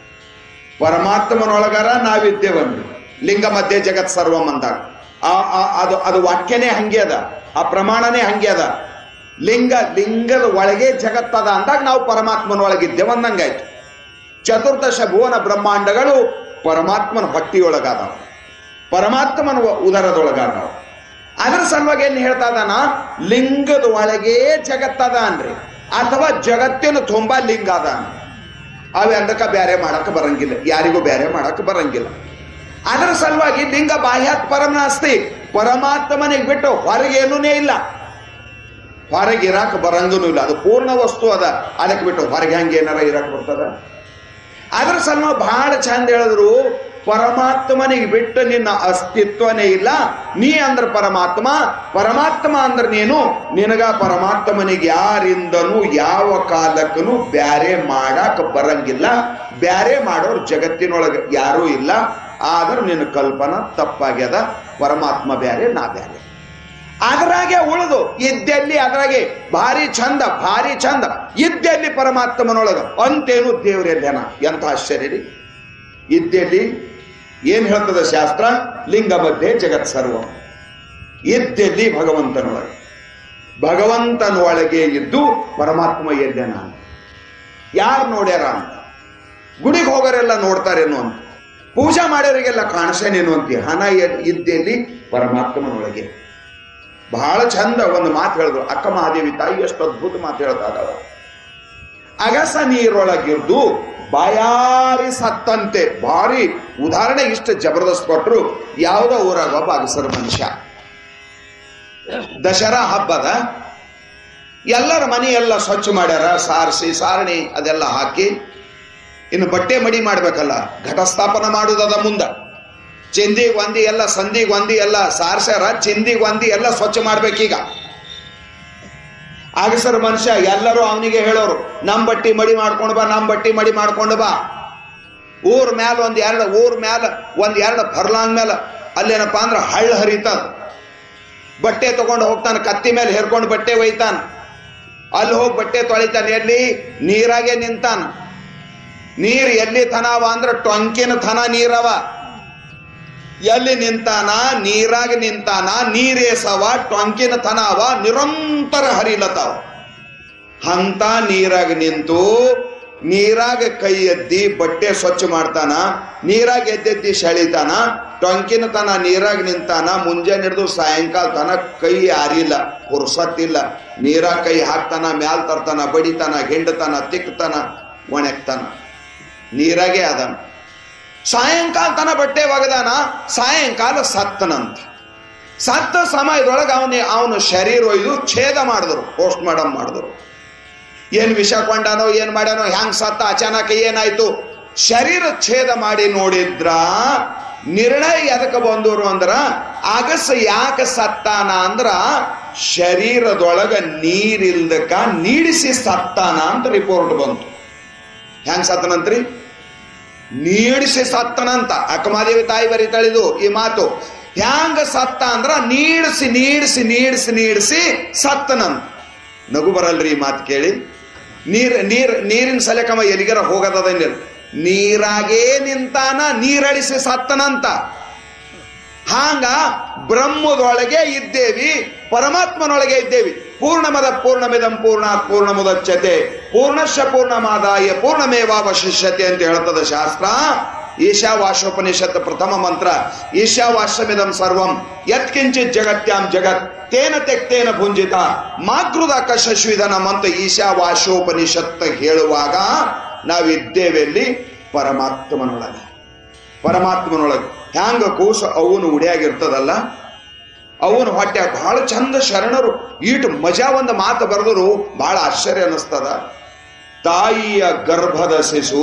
ಪರಮಾತ್ಮನೊಳಗರ ನಾವಿದ್ದೇವನ್ರಿ ಲಿಂಗ ಮಧ್ಯೆ ಜಗತ್ ಸರ್ವಂ ಅಂದಾಗ ಆ- ಆ- ಅದು ಅದು ವಾಕ್ಯನೇ ಹಂಗೆ ಅದ ಆ ಪ್ರಮಾಣನೇ ಹಂಗೆ ಅದ ಲಿಂಗ ಲಿಂಗದ ಒಳಗೆ ಜಗತ್ತದ ಅಂದಾಗ ನಾವು ಪರಮಾತ್ಮನ ಒಳಗಿದ್ದೇವೆ ಅಂದಂಗಾಯ್ತು ಚತುರ್ದಶ ಭುವನ ಬ್ರಹ್ಮಾಂಡಗಳು ಪರಮಾತ್ಮನ ಹೊಟ್ಟಿಯೊಳಗಾದವ ಪರಮಾತ್ಮನ ಉ- ಉದರದೊಳಗಾದವ ಅದರ ಸಲುವಾಗಿ ಏನ್ ಹೇಳ್ತಾ ಇದಾನ ಲಿಂಗದ ಒಳಗೆ ಜಗತ್ತದ ಅನ್ರಿ ಅಥವಾ ಜಗತ್ತಿನ ತುಂಬಾ ಲಿಂಗ ಅದ ಅನ್ರಿ. ಅವೆಲ್ಲಕ್ಕ ಬ್ಯಾರೆ ಮಾಡಕ್ ಬರಂಗಿಲ್ಲ ಯಾರಿಗೂ ಬ್ಯಾರೆ ಮಾಡಕ್ ಬರಂಗಿಲ್ಲ ಅದರ ಸಲುವಾಗಿ ಲಿಂಗ ಬಾಹ್ಯಾತ್ ಪರಮನಾಸ್ತಿ ಪರಮಾತ್ಮನಿಗೆ ಬಿಟ್ಟು ಹೊರಗೇನೂನೇ ಇಲ್ಲ ಹೊರಗೆ ಇರಾಕ್ ಬರಂಗನೂ ಇಲ್ಲ ಅದು ಪೂರ್ಣ ವಸ್ತು ಅದ ಅದಕ್ಕೆ ಬಿಟ್ಟು ಹೊರಗೆ ಹಂಗೆ ಏನಾರ ಇರಾಕ್ ಬರ್ತದ ಅದ್ರ ಸಲುವಾಗಿ ಬಹಳ ಚಂದ ಹೇಳಿದ್ರು ಪರಮಾತ್ಮನಿಗೆ ಬಿಟ್ಟು ನಿನ್ನ ಅಸ್ತಿತ್ವನೇ ಇಲ್ಲ ನೀ ಅಂದ್ರ ಪರಮಾತ್ಮ ಪರಮಾತ್ಮ ಅಂದ್ರ ನೀನು ನಿನಗ ಪರಮಾತ್ಮನಿಗೆ ಯಾರಿಂದನೂ ಯಾವ ಕಾಲಕ್ಕೂ ಬ್ಯಾರೆ ಮಾಡಾಕ ಬರಂಗಿಲ್ಲ ಬ್ಯಾರೆ ಮಾಡೋರು ಜಗತ್ತಿನೊಳಗೆ ಯಾರೂ ಇಲ್ಲ ಆದ್ರೆ ನಿನ್ನ ಕಲ್ಪನಾ ತಪ್ಪಾಗ್ಯದ ಪರಮಾತ್ಮ ಬ್ಯಾರೆ ನಾ ಬ್ಯಾರೆ ಅದರಾಗೆ ಉಳಿದು ಇದ್ದೆಲ್ಲಿ ಅದ್ರಾಗೆ ಭಾರಿ ಚಂದ ಭಾರಿ ಚಂದ ಇದ್ದೆಲ್ಲಿ ಪರಮಾತ್ಮನೊಳಗ ಅಂತೇನು ದೇವರೆಲ್ಲೇನ ಎಂತ ಆಶ್ಚರ್ಯ ರೀ ಇದ್ದೆಲ್ಲಿ ಏನ್ ಹೇಳ್ತದ ಶಾಸ್ತ್ರ ಲಿಂಗ ಮಧ್ಯೆ ಜಗತ್ ಸರ್ವ ಇದ್ದೆಲ್ಲಿ ಭಗವಂತನೊಳಗೆ ಭಗವಂತನೊಳಗೆ ಇದ್ದು ಪರಮಾತ್ಮ ಎದ್ದೇನ ಯಾರು ನೋಡ್ಯಾರ ಅಂತ ಗುಡಿಗೆ ಹೋಗೋರೆಲ್ಲ ನೋಡ್ತಾರೇನು ಅಂತ ಪೂಜಾ ಮಾಡೋರಿಗೆಲ್ಲ ಕಾಣಿಸೇನೇನು ಅಂತಿ ಹಣ ಎಲ್- ಇದ್ದೆಲ್ಲಿ ಪರಮಾತ್ಮನೊಳಗೆ ಬಹಳ ಚಂದ ಒಂದು ಮಾತು ಹೇಳಿದ್ರು ಅಕ್ಕ ಮಹಾದೇವಿ ತಾಯಿ ಎಷ್ಟು ಅದ್ಭುತ ಮಾತು ಹೇಳ್ತಾ ಇದಾವ ಅಗಸ ನೀರೊಳಗಿರ್ದು ಬಾಯಾರಿ ಸತ್ತಂತೆ ಭಾರಿ ಉದಾಹರಣೆ ಇಷ್ಟು ಜಬರ್ದಸ್ತ್ ಕೊಟ್ರು ಯಾವುದೋ ಊರಾಗ ಒಬ್ಬ ಅಗಸರ ಮನುಷ್ಯ ದಸರಾ ಹಬ್ಬದ ಎಲ್ಲರ ಮನೆ ಎಲ್ಲ ಸ್ವಚ್ಛ ಮಾಡ್ಯಾರ ಸಾರಿಸಿ ಸಾರಣಿ ಅದೆಲ್ಲ ಹಾಕಿ ಇನ್ನು ಬಟ್ಟೆ ಮಡಿ ಮಾಡ್ಬೇಕಲ್ಲ ಘಟಸ್ಥಾಪನ ಮಾಡುದದ ಮುಂದ ಚಿಂದಿಗ್ ಒಂದಿ ಎಲ್ಲ ಸಂದಿಗ್ ಒಂದಿ ಎಲ್ಲ ಸಾರ್ಸ್ಯಾರ ಚಿಂದಿಗ್ ಒಂದಿ ಎಲ್ಲ ಸ್ವಚ್ಛ ಮಾಡ್ಬೇಕೀಗ ಆಗಸರ ಮನುಷ್ಯ ಎಲ್ಲರೂ ಅವನಿಗೆ ಹೇಳೋರು ನಮ್ ಬಟ್ಟಿ ಮಡಿ ಮಾಡ್ಕೊಂಡು ಬಾ ನಮ್ ಬಟ್ಟಿ ಮಡಿ ಮಾಡ್ಕೊಂಡು ಬಾ ಊರ್ ಮ್ಯಾಲ ಒಂದ್ ಎರಡು ಊರ್ ಮ್ಯಾಲ ಒಂದ್ ಎರಡು ಫರ್ಲಾಂಗ್ ಮ್ಯಾಲ ಅಲ್ಲೇನಪ್ಪ ಅಂದ್ರ ಹಳ್ಳ ಹರಿತದ ಬಟ್ಟೆ ತಗೊಂಡು ಹೋಗ್ತಾನ ಕತ್ತಿ ಮೇಲೆ ಹೇರ್ಕೊಂಡು ಬಟ್ಟೆ ಒಯ್ತಾನ ಅಲ್ಲಿ ಹೋಗಿ ಬಟ್ಟೆ ತೊಳಿತಾನ ಎಲ್ಲಿ ನೀರಾಗೆ ನಿಂತಾನ ನೀರ್ ಎಲ್ಲಿ ಥನವ ಅಂದ್ರ ಟೊಂಕಿನ ಥನ ನೀರವ ಎಲ್ಲಿ ನಿಂತಾನ ನೀರಾಗ ನಿಂತಾನ ನೀರೇಸವ ಟೊಂಕಿನ ತನವ ನಿರಂತರ ಹರಿಲತಾವ ಅಂತ ನೀರಾಗ ನಿಂತು ನೀರಾಗ ಕೈ ಎದ್ದಿ ಬಟ್ಟೆ ಸ್ವಚ್ಛ ಮಾಡ್ತಾನ ನೀರಾಗ ಎದ್ದೆದ್ದಿ ಸೆಳಿತಾನ ಟೊಂಕಿನ ತನ ನೀರಾಗ ನಿಂತಾನ ಮುಂಜಾನೆ ಹಿಡಿದು ಸಾಯಂಕಾಲ ತನ ಕೈ ಆರಿಲ್ಲ ಪುರ್ಸತ್ತಿಲ್ಲ ನೀರಾಗ ಕೈ ಹಾಕ್ತಾನ ಮ್ಯಾಲ್ ತರ್ತಾನ ಬಡಿತಾನ ಹಿಂಡ್ತಾನ ತಿಕ್ತಾನ ಒಣಗ್ತಾನ ನೀರಾಗೆ ಅದಾನ ಸಾಯಂಕಾಲ ತನ ಬಟ್ಟೆ ಒಗದಾನ ಸಾಯಂಕಾಲ ಸತ್ತನಂತ ಸತ್ತ ಸಮಯದೊಳಗೆ ಅವನ ಅವನ ಶರೀರ ಒಯ್ದು ಛೇದ ಮಾಡಿದ್ರು ಪೋಸ್ಟ್ ಮಾರ್ಟಮ್ ಮಾಡಿದ್ರು ಏನ್ ವಿಷ ಕೊಂಡಾನೋ ಏನ್ ಮಾಡ್ಯಾನೋ ಹ್ಯಾಂಗ್ ಸತ್ತ ಅಚಾನಕ ಏನಾಯ್ತು ಶರೀರ ಛೇದ ಮಾಡಿ ನೋಡಿದ್ರ ನಿರ್ಣಯ ಎದಕ್ಕೆ ಬಂದವರು ಅಂದ್ರ ಅಗಸ ಯಾಕೆ ಸತ್ತಾನ ಅಂದ್ರ ಶರೀರದೊಳಗ ನೀರಿಲ್ದಕ ನೀಡಿಸಿ ಸತ್ತಾನ ಅಂತ ರಿಪೋರ್ಟ್ ಬಂತು ಹೆಂಗ್ ಸತ್ತನಂತ್ರಿ ನೀಡಿಸಿ ಸತ್ತನಂತ ಅಕ್ಕಮಾದೇವಿ ತಾಯಿ ಬರಿತಾಳಿದು ಈ ಮಾತು ಹ್ಯಾಂಗ ಸತ್ತ ಅಂದ್ರ ನೀಡಿಸಿ ನೀಡಿಸಿ ನೀಡಿಸಿ ನೀಡಿಸಿ ಸತ್ತನಂತ ನಗು ಬರಲ್ರಿ ಈ ಮಾತು ಕೇಳಿ ನೀರ್ ನೀರ್ ನೀರಿನ ಸಲಕಮ ಎಲಿಗರ ಹೋಗದ ನೀರಾಗೇ ನಿಂತಾನ ನೀರಳಿಸಿ ಸತ್ತನಂತ ಹಾಂಗ ಬ್ರಹ್ಮದೊಳಗೆ ಇದ್ದೇವಿ ಪರಮಾತ್ಮನೊಳಗೆ ಇದ್ದೇವಿ ಪೂರ್ಣಮದ ಪೂರ್ಣಮಿದಂ ಪೂರ್ಣ ಪೂರ್ಣ ಮುದಚ್ಚತೆ ಪೂರ್ಣಶ ಪೂರ್ಣಮಾದಾಯ ಪೂರ್ಣಮೇವಾವಶಿಷ್ಯತೆ ಅಂತ ಹೇಳ್ತದ ಶಾಸ್ತ್ರ ಈಶಾವಾಶೋಪನಿಷತ್ ಪ್ರಥಮ ಮಂತ್ರ ಈಶಾವಾಶ್ಯಮಿದಂ ಸರ್ವಂ ಯತ್ಕಿಂಚಿತ್ ಜಗತ್ಯಾಂ ಜಗತ್ ತೇನ ತೆಕ್ತೇನ ಭುಂಜಿತ ಮಾಕೃದ ಕಶಶ್ವಿಧನಂ ಅಂತ ಈಶಾವಾಶೋಪನಿಷತ್ ಹೇಳುವಾಗ ನಾವಿದ್ದೇವೆಲ್ಲಿ ಪರಮಾತ್ಮನೊಳಗೆ ಪರಮಾತ್ಮನೊಳಗೆ ಹ್ಯಾಂಗ ಕೂಸು ಅವನು ಉಡಿಯಾಗಿರ್ತದಲ್ಲ ಅವನು ಹೊಟ್ಟೆ ಬಹಳ ಚಂದ ಶರಣರು ಈಟು ಮಜಾ ಒಂದು ಮಾತು ಬರೆದರು ಬಹಳ ಆಶ್ಚರ್ಯ ಅನ್ನಿಸ್ತದ ತಾಯಿಯ ಗರ್ಭದ ಶಿಶು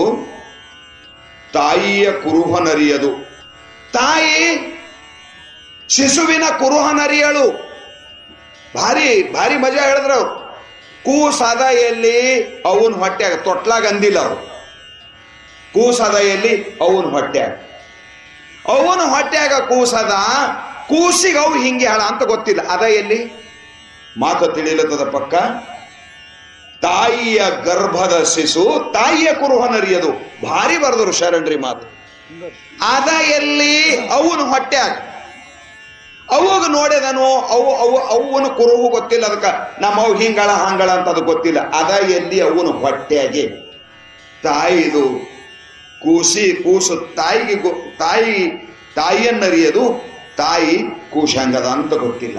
ತಾಯಿಯ ಕುರುಹನರಿಯದು ತಾಯಿ ಶಿಶುವಿನ ಕುರುಹನರಿಯಳು ಭಾರಿ ಭಾರಿ ಮಜಾ ಹೇಳಿದ್ರು ಅವ್ರು ಕೂಸದ ಎಲ್ಲಿ ಅವನ್ ಹೊಟ್ಯಾಗ ತೊಟ್ಲಾಗ ಅಂದಿಲ್ಲ ಅವರು ಕೂಸದ ಎಲ್ಲಿ ಅವನ್ ಹೊಟ್ಯಾಗ ಅವನ ಹೊಟ್ಯಾಗ ಕೂಸದ ಕೂಸಿಗೆ ಅವು ಹಿಂಗೆ ಹೇಳ ಅಂತ ಗೊತ್ತಿಲ್ಲ ಅದ ಎಲ್ಲಿ ಮಾತು ತಿಳಿಲತ್ತದ ಪಕ್ಕ ತಾಯಿಯ ಗರ್ಭದ ಶಿಶು ತಾಯಿಯ ಕುರುಹನರಿಯದು ಭಾರಿ ಬರೆದರು ಶರಣ್ರಿ ಮಾತು ಅದ ಎಲ್ಲಿ ಅವನ ಹೊಟ್ಯಾಗ ಅವಾಗ ನೋಡಿದನು ಅವು ಅವು ಅವನ ಕುರುಹು ಗೊತ್ತಿಲ್ಲ ಅದಕ್ಕ ನಮ್ಮ ಅವು ಹಿಂಗಳ ಹಂಗಳ ಅಂತ ಅದು ಗೊತ್ತಿಲ್ಲ ಅದ ಎಲ್ಲಿ ಅವನ ಹೊಟ್ಟೆಗೆ ತಾಯಿದು ಕೂಸಿ ಕೂಸು ತಾಯಿಗೆ ಗೊ- ತಾಯಿ ತಾಯಿಯನ್ನರಿಯದು ತಾಯಿ ಕೂಶಂಗದ ಅಂತ ಗೊತ್ತಿಲ್ಲ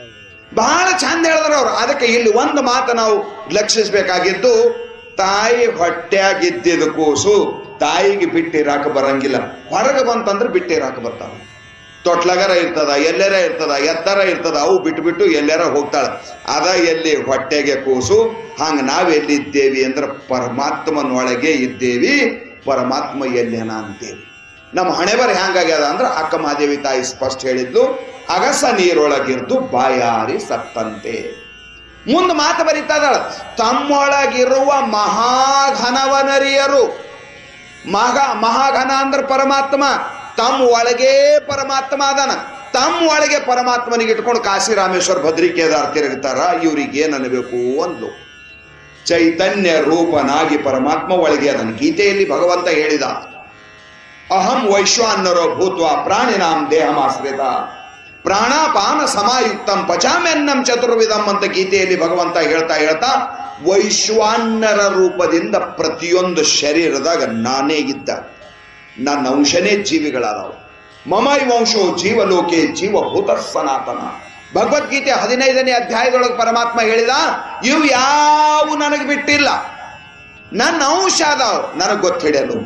ಬಹಳ ಚಂದ ಹೇಳಿದ್ರು ಅವ್ರು ಅದಕ್ಕೆ ಇಲ್ಲಿ ಒಂದು ಮಾತು ನಾವು ಲಕ್ಷಿಸ್ಬೇಕಾಗಿದ್ದು ತಾಯಿ ಹೊಟ್ಟ್ಯಾಗಿದ್ದಿದ ಕೂಸು ತಾಯಿಗೆ ಬಿಟ್ಟಿರಾಕ ಬರಂಗಿಲ್ಲ ಹೊರಗೆ ಬಂತಂದ್ರೆ ಬಿಟ್ಟಿರಾಕ ಬರ್ತಾವ ತೊಟ್ಲಗರ ಇರ್ತದ ಎಲ್ಲರ ಇರ್ತದ ಎತ್ತರ ಇರ್ತದ ಅವು ಬಿಟ್ಟು ಬಿಟ್ಟು ಎಲ್ಲರ ಹೋಗ್ತಾಳ ಅದ ಎಲ್ಲಿ ಹೊಟ್ಟೆಗೆ ಕೂಸು ಹಂಗ ನಾವೆಲ್ಲಿದ್ದೇವಿ ಅಂದ್ರೆ ಪರಮಾತ್ಮನೊಳಗೆ ಇದ್ದೇವಿ ಪರಮಾತ್ಮ ಎಲ್ಲೇನ ಅಂತೇವಿ ನಮ್ಮ ಹಣೆ ಬರ ಹೆಂಗಾಗ್ಯದ ಅಂದ್ರೆ ಅಕ್ಕ ಮಹಾದೇವಿ ತಾಯಿ ಸ್ಪಷ್ಟ ಹೇಳಿದ್ಲು ಅಗಸ ನೀರೊಳಗಿರ್ದು ಬಾಯಾರಿ ಸತ್ತಂತೆ ಮುಂದೆ ಮಾತು ಬರೀತದ ತಮ್ಮೊಳಗಿರುವ ಮಹಾಘನವನರಿಯರು ಮಗ ಮಹಾಘನ ಅಂದ್ರೆ ಪರಮಾತ್ಮ ತಮ್ಮ ಒಳಗೇ ಪರಮಾತ್ಮ ಅದಾನ ತಮ್ಮ ಒಳಗೆ ಪರಮಾತ್ಮನಿಗೆ ಇಟ್ಕೊಂಡು ಕಾಶಿ ರಾಮೇಶ್ವರ ಭದ್ರಿ ಕೇದಾರ್ ತಿರುಗ್ತಾರ ಇವ್ರಿಗೆ ಏನ್ ಅನ್ಬೇಕು ಒಂದು ಚೈತನ್ಯ ರೂಪನಾಗಿ ಪರಮಾತ್ಮ ಒಳಗೆ ಅದನ್ನು ಗೀತೆಯಲ್ಲಿ ಭಗವಂತ ಹೇಳಿದ ಅಹಂ ವೈಶ್ವಾನರೋ ಭೂತ್ವ ಪ್ರಾಣಿನಾಂ ದೇಹಮಾಶ್ರಿತ ಪ್ರಾಣಾಪಾನ ಸಮಾಯುಕ್ತಂ ಪಚಾಮೆನ್ನಂ ಚತುರ್ವಿಧಂ ಅಂತ ಗೀತೆಯಲ್ಲಿ ಭಗವಂತ ಹೇಳ್ತಾ ಹೇಳ್ತಾ ವೈಶ್ವಾನರ ರೂಪದಿಂದ ಪ್ರತಿಯೊಂದು ಶರೀರದಾಗ ನಾನೇ ಇದ್ದ ನನ್ನ ಅಂಶನೇ ಜೀವಿಗಳಾದವು ಮಮೈ ವಂಶೋ ಜೀವಲೋಕೆ ಜೀವಭೂತ ಸನಾತನ ಭಗವದ್ಗೀತೆ ಹದಿನೈದನೇ ಅಧ್ಯಾಯದೊಳಗೆ ಪರಮಾತ್ಮ ಹೇಳಿದ ಇವು ಯಾವ ನನಗೆ ಬಿಟ್ಟಿಲ್ಲ ನನ್ನ ಅಂಶ ಅದಾವ ನನಗೆ ಗೊತ್ತಿಡಲು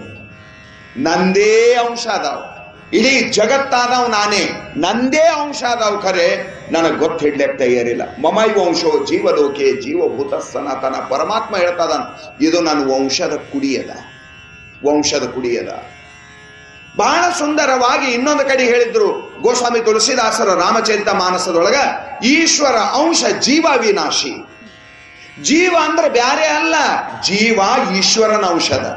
ನಂದೇ ಅಂಶ ಅದಾವ ಇಡೀ ಜಗತ್ತಾದವ್ ನಾನೇ ನಂದೇ ಅಂಶ ಅದಾವ್ ಖರೆ ನನಗೆ ಗೊತ್ತಿಡ್ಲಿಕ್ಕೆ ತಯಾರಿಲ್ಲ ಮಮೈ ವಂಶೋ ಜೀವಲೋಕೆ ಜೀವಭೂತ ಸನಾತನ ಪರಮಾತ್ಮ ಹೇಳ್ತದ ಇದು ನನ್ನ ವಂಶದ ಕುಡಿಯದ ವಂಶದ ಕುಡಿಯದ ಬಹಳ ಸುಂದರವಾಗಿ ಇನ್ನೊಂದು ಕಡೆ ಹೇಳಿದ್ರು ಗೋಸ್ವಾಮಿ ತುಳಸಿದಾಸರ ರಾಮಚರಿತ ಮಾನಸದೊಳಗ ಈಶ್ವರ ಅಂಶ ಜೀವ ವಿನಾಶಿ ಜೀವ ಅಂದ್ರೆ ಬ್ಯಾರೆ ಅಲ್ಲ ಜೀವ ಈಶ್ವರನ ಔಷಧ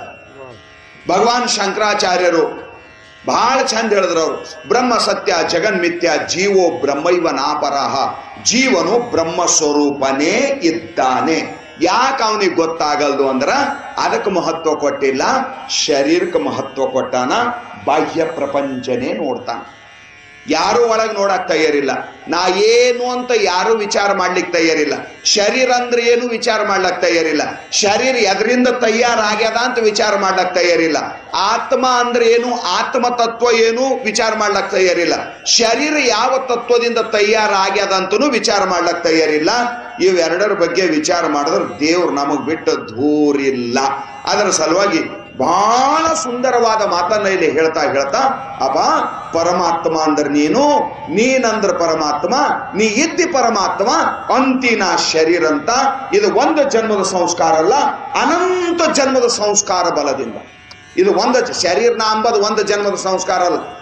ಭಗವಾನ್ ಶಂಕರಾಚಾರ್ಯರು ಬಹಳ ಚಂದ ಹೇಳಿದ್ರು ಅವರು ಬ್ರಹ್ಮ ಸತ್ಯ ಜಗನ್ಮಿತ್ಯ ಜೀವೋ ಬ್ರಹ್ಮೈವ ನಾಪರಹ ಜೀವನು ಬ್ರಹ್ಮ ಸ್ವರೂಪನೇ ಇದ್ದಾನೆ ಯಾಕೆ ಅವನಿಗೆ ಗೊತ್ತಾಗಲ್ದು ಅಂದ್ರ ಅದಕ್ಕೆ ಮಹತ್ವ ಕೊಟ್ಟಿಲ್ಲ ಶರೀರಕ್ಕೆ ಮಹತ್ವ ಕೊಟ್ಟಾನ ಬಾಹ್ಯ ಪ್ರಪಂಚನೇ ನೋಡ್ತಾನ ಯಾರು ಒಳಗೆ ನೋಡಕ್ ತಯಾರಿಲ್ಲ ನಾ ಏನು ಅಂತ ಯಾರು ವಿಚಾರ ಮಾಡ್ಲಿಕ್ಕೆ ತಯಾರಿಲ್ಲ ಶರೀರ ಅಂದ್ರೆ ಏನು ವಿಚಾರ ಮಾಡ್ಲಕ್ ತಯಾರಿಲ್ಲ ಶರೀರ ಎದರಿಂದ ತಯಾರಾಗ್ಯದ ಅಂತ ವಿಚಾರ ಮಾಡ್ಲಕ್ ತಯಾರಿಲ್ಲ ಆತ್ಮ ಅಂದ್ರೆ ಏನು ಆತ್ಮ ತತ್ವ ಏನು ವಿಚಾರ ಮಾಡ್ಲಕ್ ತಯಾರಿಲ್ಲ ಶರೀರ ಯಾವ ತತ್ವದಿಂದ ತಯಾರಾಗ್ಯದ ಅಂತನೂ ವಿಚಾರ ಮಾಡ್ಲಕ್ ತಯಾರಿಲ್ಲ ಇವೆರಡರ ಬಗ್ಗೆ ವಿಚಾರ ಮಾಡಿದ್ರೆ ದೇವ್ರು ನಮಗ್ ಬಿಟ್ಟು ದೂರಿಲ್ಲ ಅದರ ಸಲುವಾಗಿ ಬಹಳ ಸುಂದರವಾದ ಮಾತನ್ನ ಇಲ್ಲಿ ಹೇಳ್ತಾ ಹೇಳ್ತಾ ಅಪ್ಪ ಪರಮಾತ್ಮ ಅಂದ್ರೆ ನೀನು ನೀನಂದ್ರ ಪರಮಾತ್ಮ ನೀ ಇದ್ದಿ ಪರಮಾತ್ಮ ಅಂತಿನ ಶರೀರ ಅಂತ ಇದು ಒಂದು ಜನ್ಮದ ಸಂಸ್ಕಾರ ಅಲ್ಲ ಅನಂತ ಜನ್ಮದ ಸಂಸ್ಕಾರ ಬಲದಿಂದ ಇದು ಒಂದು ಶರೀರನ ಅಂಬದು ಒಂದು ಜನ್ಮದ ಸಂಸ್ಕಾರ ಅಲ್ಲ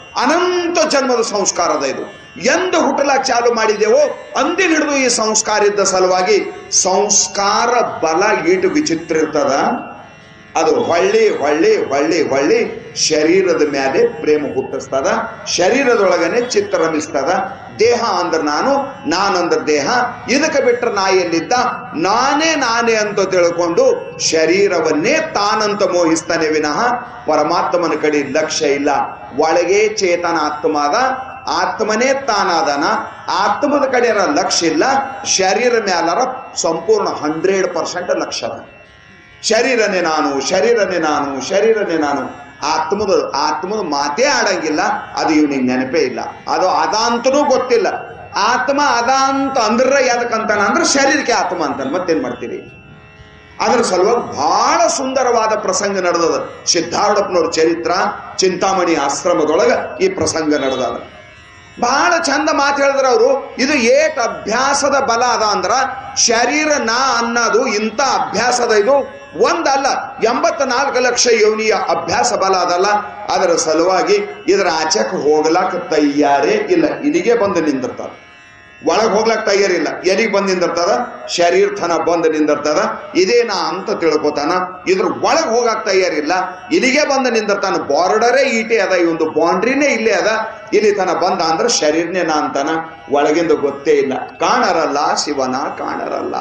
ಅನಂತ ಜನ್ಮದ ಸಂಸ್ಕಾರದ ಇದು ಎಂದು ಹುಟ್ಟಲಾಕ್ ಚಾಲು ಮಾಡಿದೆವೋ ಅಂದಿನ ಹಿಡಿದು ಈ ಸಂಸ್ಕಾರ ಇದ್ದ ಸಲುವಾಗಿ ಸಂಸ್ಕಾರ ಬಲ ಈಟು ವಿಚಿತ್ರ ಇರ್ತದ ಅದು ಹೊಳ್ಳಿ ಹೊಳ್ಳಿ ಹೊಳ್ಳಿ ಹೊಳ್ಳಿ ಶರೀರದ ಮೇಲೆ ಪ್ರೇಮ ಹುಟ್ಟಿಸ್ತದ ಶರೀರದೊಳಗನೆ ಚಿತ್ತ ರಮಿಸ್ತದ ದೇಹ ಅಂದ್ರ ನಾನು ನಾನಂದ್ರ ದೇಹ ಇದಕ್ಕೆ ಬಿಟ್ರೆ ನಾ ಎಲ್ಲಿದ್ದ ನಾನೇ ನಾನೇ ಅಂತ ತಿಳ್ಕೊಂಡು ಶರೀರವನ್ನೇ ತಾನಂತ ಮೋಹಿಸ್ತಾನೆ ವಿನಃ ಪರಮಾತ್ಮನ ಕಡೆ ಲಕ್ಷ್ಯ ಇಲ್ಲ ಒಳಗೆ ಚೇತನ ಆತ್ಮದ ಆತ್ಮನೇ ತಾನಾದನ ಆತ್ಮದ ಕಡೆ ಲಕ್ಷ್ಯ ಇಲ್ಲ ಶರೀರ ಮ್ಯಾಲರ ಸಂಪೂರ್ಣ ಹಂಡ್ರೆಡ್ ಪರ್ಸೆಂಟ್ ಲಕ್ಷ್ಯ ಅದ ಶರೀರನೇ ನಾನು ಶರೀರನೇ ನಾನು ಶರೀರನೇ ನಾನು ಆತ್ಮದ ಆತ್ಮದ ಮಾತೇ ಆಡಂಗಿಲ್ಲ ಅದು ಇವನಿಗೆ ನೆನಪೇ ಇಲ್ಲ ಅದು ಅದ ಅಂತನೂ ಗೊತ್ತಿಲ್ಲ ಆತ್ಮ ಅದ ಅಂತ ಅಂದ್ರ ಯಾದಕ್ಕಂತಾನ ಅಂದ್ರೆ ಶರೀರಕ್ಕೆ ಆತ್ಮ ಅಂತಾನೆ ಮತ್ತೇನ್ ಮಾಡ್ತೀರಿ ಅದ್ರ ಸಲುವಾಗಿ ಬಹಳ ಸುಂದರವಾದ ಪ್ರಸಂಗ ನಡೆದದ ಸಿದ್ಧಾರೂಢಪ್ಪನವ್ರ ಚರಿತ್ರ ಚಿಂತಾಮಣಿ ಆಶ್ರಮದೊಳಗ ಈ ಪ್ರಸಂಗ ನಡೆದದ ಬಹಳ ಚಂದ ಮಾತು ಹೇಳಿದ್ರ ಅವರು ಇದು ಏಟ್ ಅಭ್ಯಾಸದ ಬಲ ಅದ ಅಂದ್ರ ಶರೀರ ನಾ ಅನ್ನೋದು ಇಂಥ ಅಭ್ಯಾಸದ ಇದು ಒಂದಲ್ಲ ಎಂಬತ್ತ ನಾಲ್ಕು ಲಕ್ಷ ಯೋನಿಯ ಅಭ್ಯಾಸ ಬಲ ಅದಲ್ಲ ಅದರ ಸಲುವಾಗಿ ಇದರ ಆಚೆಕ್ ಹೋಗ್ಲಾಕ ತಯಾರೇ ಇಲ್ಲ ಇಲ್ಲಿಗೆ ಬಂದು ನಿಂದಿರ್ತಾರೆ ಒಳಗ್ ಹೋಗ್ಲಕ್ ತಯಾರಿಲ್ಲ ಎಲ್ಲಿಗೆ ಬಂದ್ ನಿಂದಿರ್ತದ ಶರೀರ ಥನ ಬಂದ್ ನಿಂದಿರ್ತದ ಇದೇನಾ ಅಂತ ತಿಳ್ಕೊತಾನ ಇದ್ರ ಒಳಗ್ ಹೋಗಕ್ ತಯಾರಿಲ್ಲ ಇಲ್ಲಿಗೆ ಬಂದು ನಿಂದಿರ್ತಾನ ಬಾರ್ಡರೇ ಈಟೆ ಅದ ಈ ಒಂದು ಬೌಂಡ್ರಿನೇ ಇಲ್ಲೇ ಅದ ಇಲ್ಲಿ ತನ ಬಂದ ಅಂದ್ರೆ ಶರೀರನೇ ನಾ ಅಂತಾನ ಒಳಗಿಂದ ಗೊತ್ತೇ ಇಲ್ಲ ಕಾಣರಲ್ಲ ಶಿವನ ಕಾಣರಲ್ಲ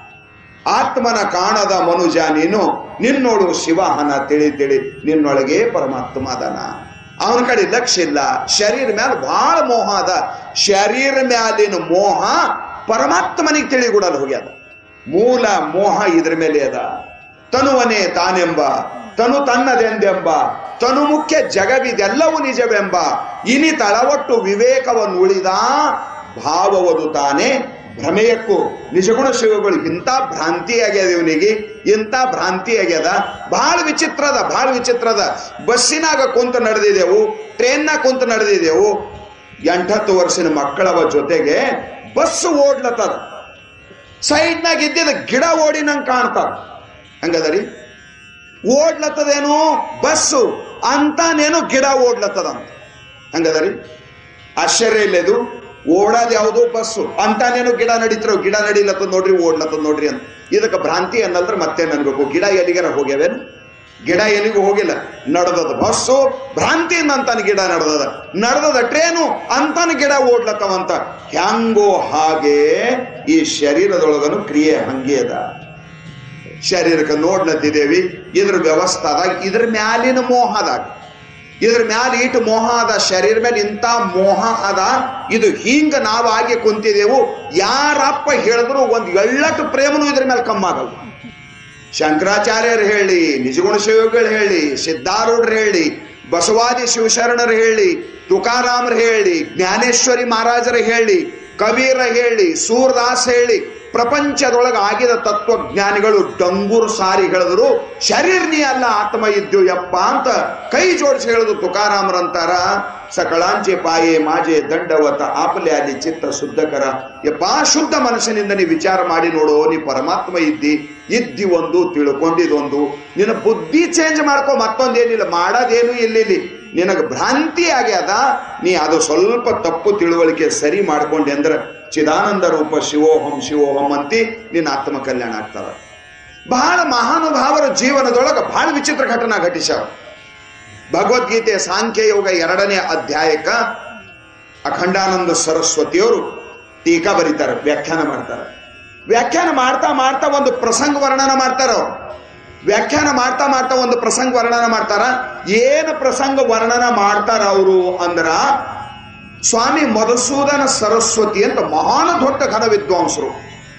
ಆತ್ಮನ ಕಾಣದ ಮನುಜ ನೀನು ನಿನ್ನೋಡು ಶಿವಹನ ತಿಳಿ ತಿಳಿ ನಿನ್ನೊಳಗೆ ಪರಮಾತ್ಮ ಅದನ ಅವನ ಕಡೆ ಲಕ್ಷ್ಯ ಇಲ್ಲ ಶರೀರ ಮ್ಯಾಲ ಬಹಳ ಮೋಹ ಅದ ಶರೀರ ಮ್ಯಾಲಿನ ಮೋಹ ಪರಮಾತ್ಮನಿಗೆ ತಿಳಿಗೂಡಲು ಹೋಗ್ಯದ ಮೂಲ ಮೋಹ ಇದ್ರ ಮೇಲೆ ಅದ ತನುವನೇ ತಾನೆಂಬ ತನು ತನ್ನದೆಂದೆಂಬ ತನು ಮುಖ್ಯ ಜಗವಿದೆಲ್ಲವೂ ನಿಜವೆಂಬ ಇನಿ ತಳವಟ್ಟು ವಿವೇಕವನ್ನು ಉಳಿದ ಭಾವವದು ತಾನೇ ಭ್ರಮೆಯಕ್ಕೂ ನಿಜಗುಣ ಶಿವಗಳು ಇಂಥ ಭ್ರಾಂತಿ ಆಗ್ಯದ ಇವನಿಗೆ ಇಂಥ ಭ್ರಾಂತಿ ಆಗ್ಯದ ಬಹಳ ವಿಚಿತ್ರದ ಬಹಳ ವಿಚಿತ್ರದ ಬಸ್ಸಿನಾಗ ಕುಂತ ನಡೆದಿದೆವು ಟ್ರೈನ್ನಾಗ ಕುಂತ ನಡೆದಿದೆವು ಎಂಟತ್ತು ವರ್ಷದ ಮಕ್ಕಳವ ಜೊತೆಗೆ ಬಸ್ ಓಡ್ಲತ್ತದ ಸೈಡ್ನಾಗ ಇದ್ದಿದ್ದ ಗಿಡ ಓಡಿ ನಂಗೆ ಕಾಣ್ತಾವ ಹಂಗದರಿ ಓಡ್ಲತ್ತದೇನು ಬಸ್ಸು ಅಂತಾನೇನು ಗಿಡ ಓಡ್ಲತ್ತದ ಅಂತ ಹಂಗದರಿ ಆಶ್ಚರ್ಯ ಇಲ್ಲದು ಓಡಾದ ಯಾವುದು ಬಸ್ಸು ಅಂತಾನೇನು ಗಿಡ ನಡೀತಿರೋ ಗಿಡ ನಡಿಲತ್ತದ ನೋಡ್ರಿ ಓಡ್ಲತ್ತದ ನೋಡ್ರಿ ಅಂತ ಇದಕ್ಕೆ ಭ್ರಾಂತಿ ಅನ್ನಲ್ದ್ರೆ ಮತ್ತೇನ್ ಅನ್ಬೇಕು ಗಿಡ ಎಲ್ಲಿಗಾರ ಹೋಗ್ಯಾವೇನು ಗಿಡ ಎಲ್ಲಿಗೂ ಹೋಗಿಲ್ಲ ನಡೆದದ ಬಸ್ಸು ಭ್ರಾಂತಿಯಿಂದ ಅಂತಾನೆ ಗಿಡ ನಡೆದದ ನಡೆದದ ಟ್ರೇನು ಅಂತಾನೆ ಗಿಡ ಓಡ್ಲತ್ತವಂತ ಹ್ಯಾಂಗೋ ಹಾಗೆ ಈ ಶರೀರದೊಳಗನು ಕ್ರಿಯೆ ಹಂಗೆ ಅದ ಶರೀರಕ್ಕೆ ನೋಡ್ಲತ್ತಿದ್ದೇವಿ ಇದ್ರ ವ್ಯವಸ್ಥಾದಾಗ ಇದ್ರ ಮ್ಯಾಲಿನ ಮೋಹದಾಗ ಇದ್ರ ಮ್ಯಾಲ ಇಟ್ಟು ಮೋಹ ಅದ ಶರೀರ ಮೇಲೆ ಇಂಥ ಮೋಹ ಅದ ಇದು ಹಿಂಗ ನಾವಾಗಿ ಕುಂತಿದೆವು ಯಾರಪ್ಪ ಹೇಳಿದ್ರು ಒಂದ್ ಎಳ್ಳಟ್ಟು ಪ್ರೇಮನು ಇದ್ರ ಮೇಲೆ ಕಮ್ಮಾಗಲ್ಲ ಶಂಕರಾಚಾರ್ಯರು ಹೇಳಿ ನಿಜಗುಣ ಶಿವಗಳು ಹೇಳಿ ಸಿದ್ಧಾರೂಢರು ಹೇಳಿ ಬಸವಾದಿ ಶಿವಶರಣರು ಹೇಳಿ ತುಕಾರಾಮರು ಹೇಳಿ ಜ್ಞಾನೇಶ್ವರಿ ಮಹಾರಾಜರು ಹೇಳಿ ಕಬೀರ ಹೇಳಿ ಸೂರ್ದಾಸ್ ಹೇಳಿ ಪ್ರಪಂಚದೊಳಗೆ ಆಗಿದ ತತ್ವಜ್ಞಾನಿಗಳು ಡಂಗೂರು ಸಾರಿ ಹೇಳಿದ್ರು ಶರೀರ ನೀ ಅಲ್ಲ ಆತ್ಮ ಇದ್ದು ಯಪ್ಪ ಅಂತ ಕೈ ಜೋಡಿಸಿ ಹೇಳಿದ್ರು ತುಕಾರಾಮರಂತಾರ ಸಕಳಾಂಚೆ ಪಾಯೆ ಮಾಜೆ ದಂಡವತ ಆಪಲೆ ಅಲ್ಲಿ ಚಿತ್ತ ಶುದ್ಧಕರ ಯಪ್ಪ ಶುದ್ಧ ಮನಸ್ಸಿನಿಂದ ನೀ ವಿಚಾರ ಮಾಡಿ ನೋಡು ನೀ ಪರಮಾತ್ಮ ಇದ್ದಿ ಇದ್ದಿ ಒಂದು ತಿಳ್ಕೊಂಡಿದೊಂದು ನಿನ್ನ ಬುದ್ಧಿ ಚೇಂಜ್ ಮಾಡ್ಕೊ ಮತ್ತೊಂದೇನಿಲ್ಲ ಮಾಡೋದೇನು ಇಲ್ಲಿ ನಿನಗೆ ಭ್ರಾಂತಿ ಆಗ್ಯದ ನೀ ಅದು ಸ್ವಲ್ಪ ತಪ್ಪು ತಿಳುವಳಿಕೆ ಸರಿ ಮಾಡ್ಕೊಂಡೆ ಅಂದ್ರೆ ಚಿದಾನಂದ ರೂಪ ಶಿವೋಹಂ ಶಿವೋಹಂ ಅಂತಿ ನಿನ್ನ ಆತ್ಮ ಕಲ್ಯಾಣ ಆಗ್ತದ ಬಹಳ ಮಹಾನುಭಾವರ ಜೀವನದೊಳಗ ಬಹಳ ವಿಚಿತ್ರ ಘಟನಾ ಘಟಿಸ್ಯಾವ ಭಗವದ್ಗೀತೆ ಸಾಂಖ್ಯ ಯೋಗ ಎರಡನೇ ಅಧ್ಯಾಯಕ್ಕ ಅಖಂಡಾನಂದ ಸರಸ್ವತಿಯವರು ಟೀಕಾ ಬರೀತಾರೆ ವ್ಯಾಖ್ಯಾನ ಮಾಡ್ತಾರೆ ವ್ಯಾಖ್ಯಾನ ಮಾಡ್ತಾ ಮಾಡ್ತಾ ಒಂದು ಪ್ರಸಂಗ ವರ್ಣನ ಮಾಡ್ತಾರ ಅವ್ರು ವ್ಯಾಖ್ಯಾನ ಮಾಡ್ತಾ ಮಾಡ್ತಾ ಒಂದು ಪ್ರಸಂಗ ವರ್ಣನ ಮಾಡ್ತಾರ ಏನು ಪ್ರಸಂಗ ವರ್ಣನ ಮಾಡ್ತಾರ ಅವರು ಅಂದ್ರ ಸ್ವಾಮಿ ಮಧುಸೂದನ ಸರಸ್ವತಿ ಅಂತ ಮಹಾನ್ ದೊಡ್ಡ ಘನ ವಿದ್ವಾಂಸರು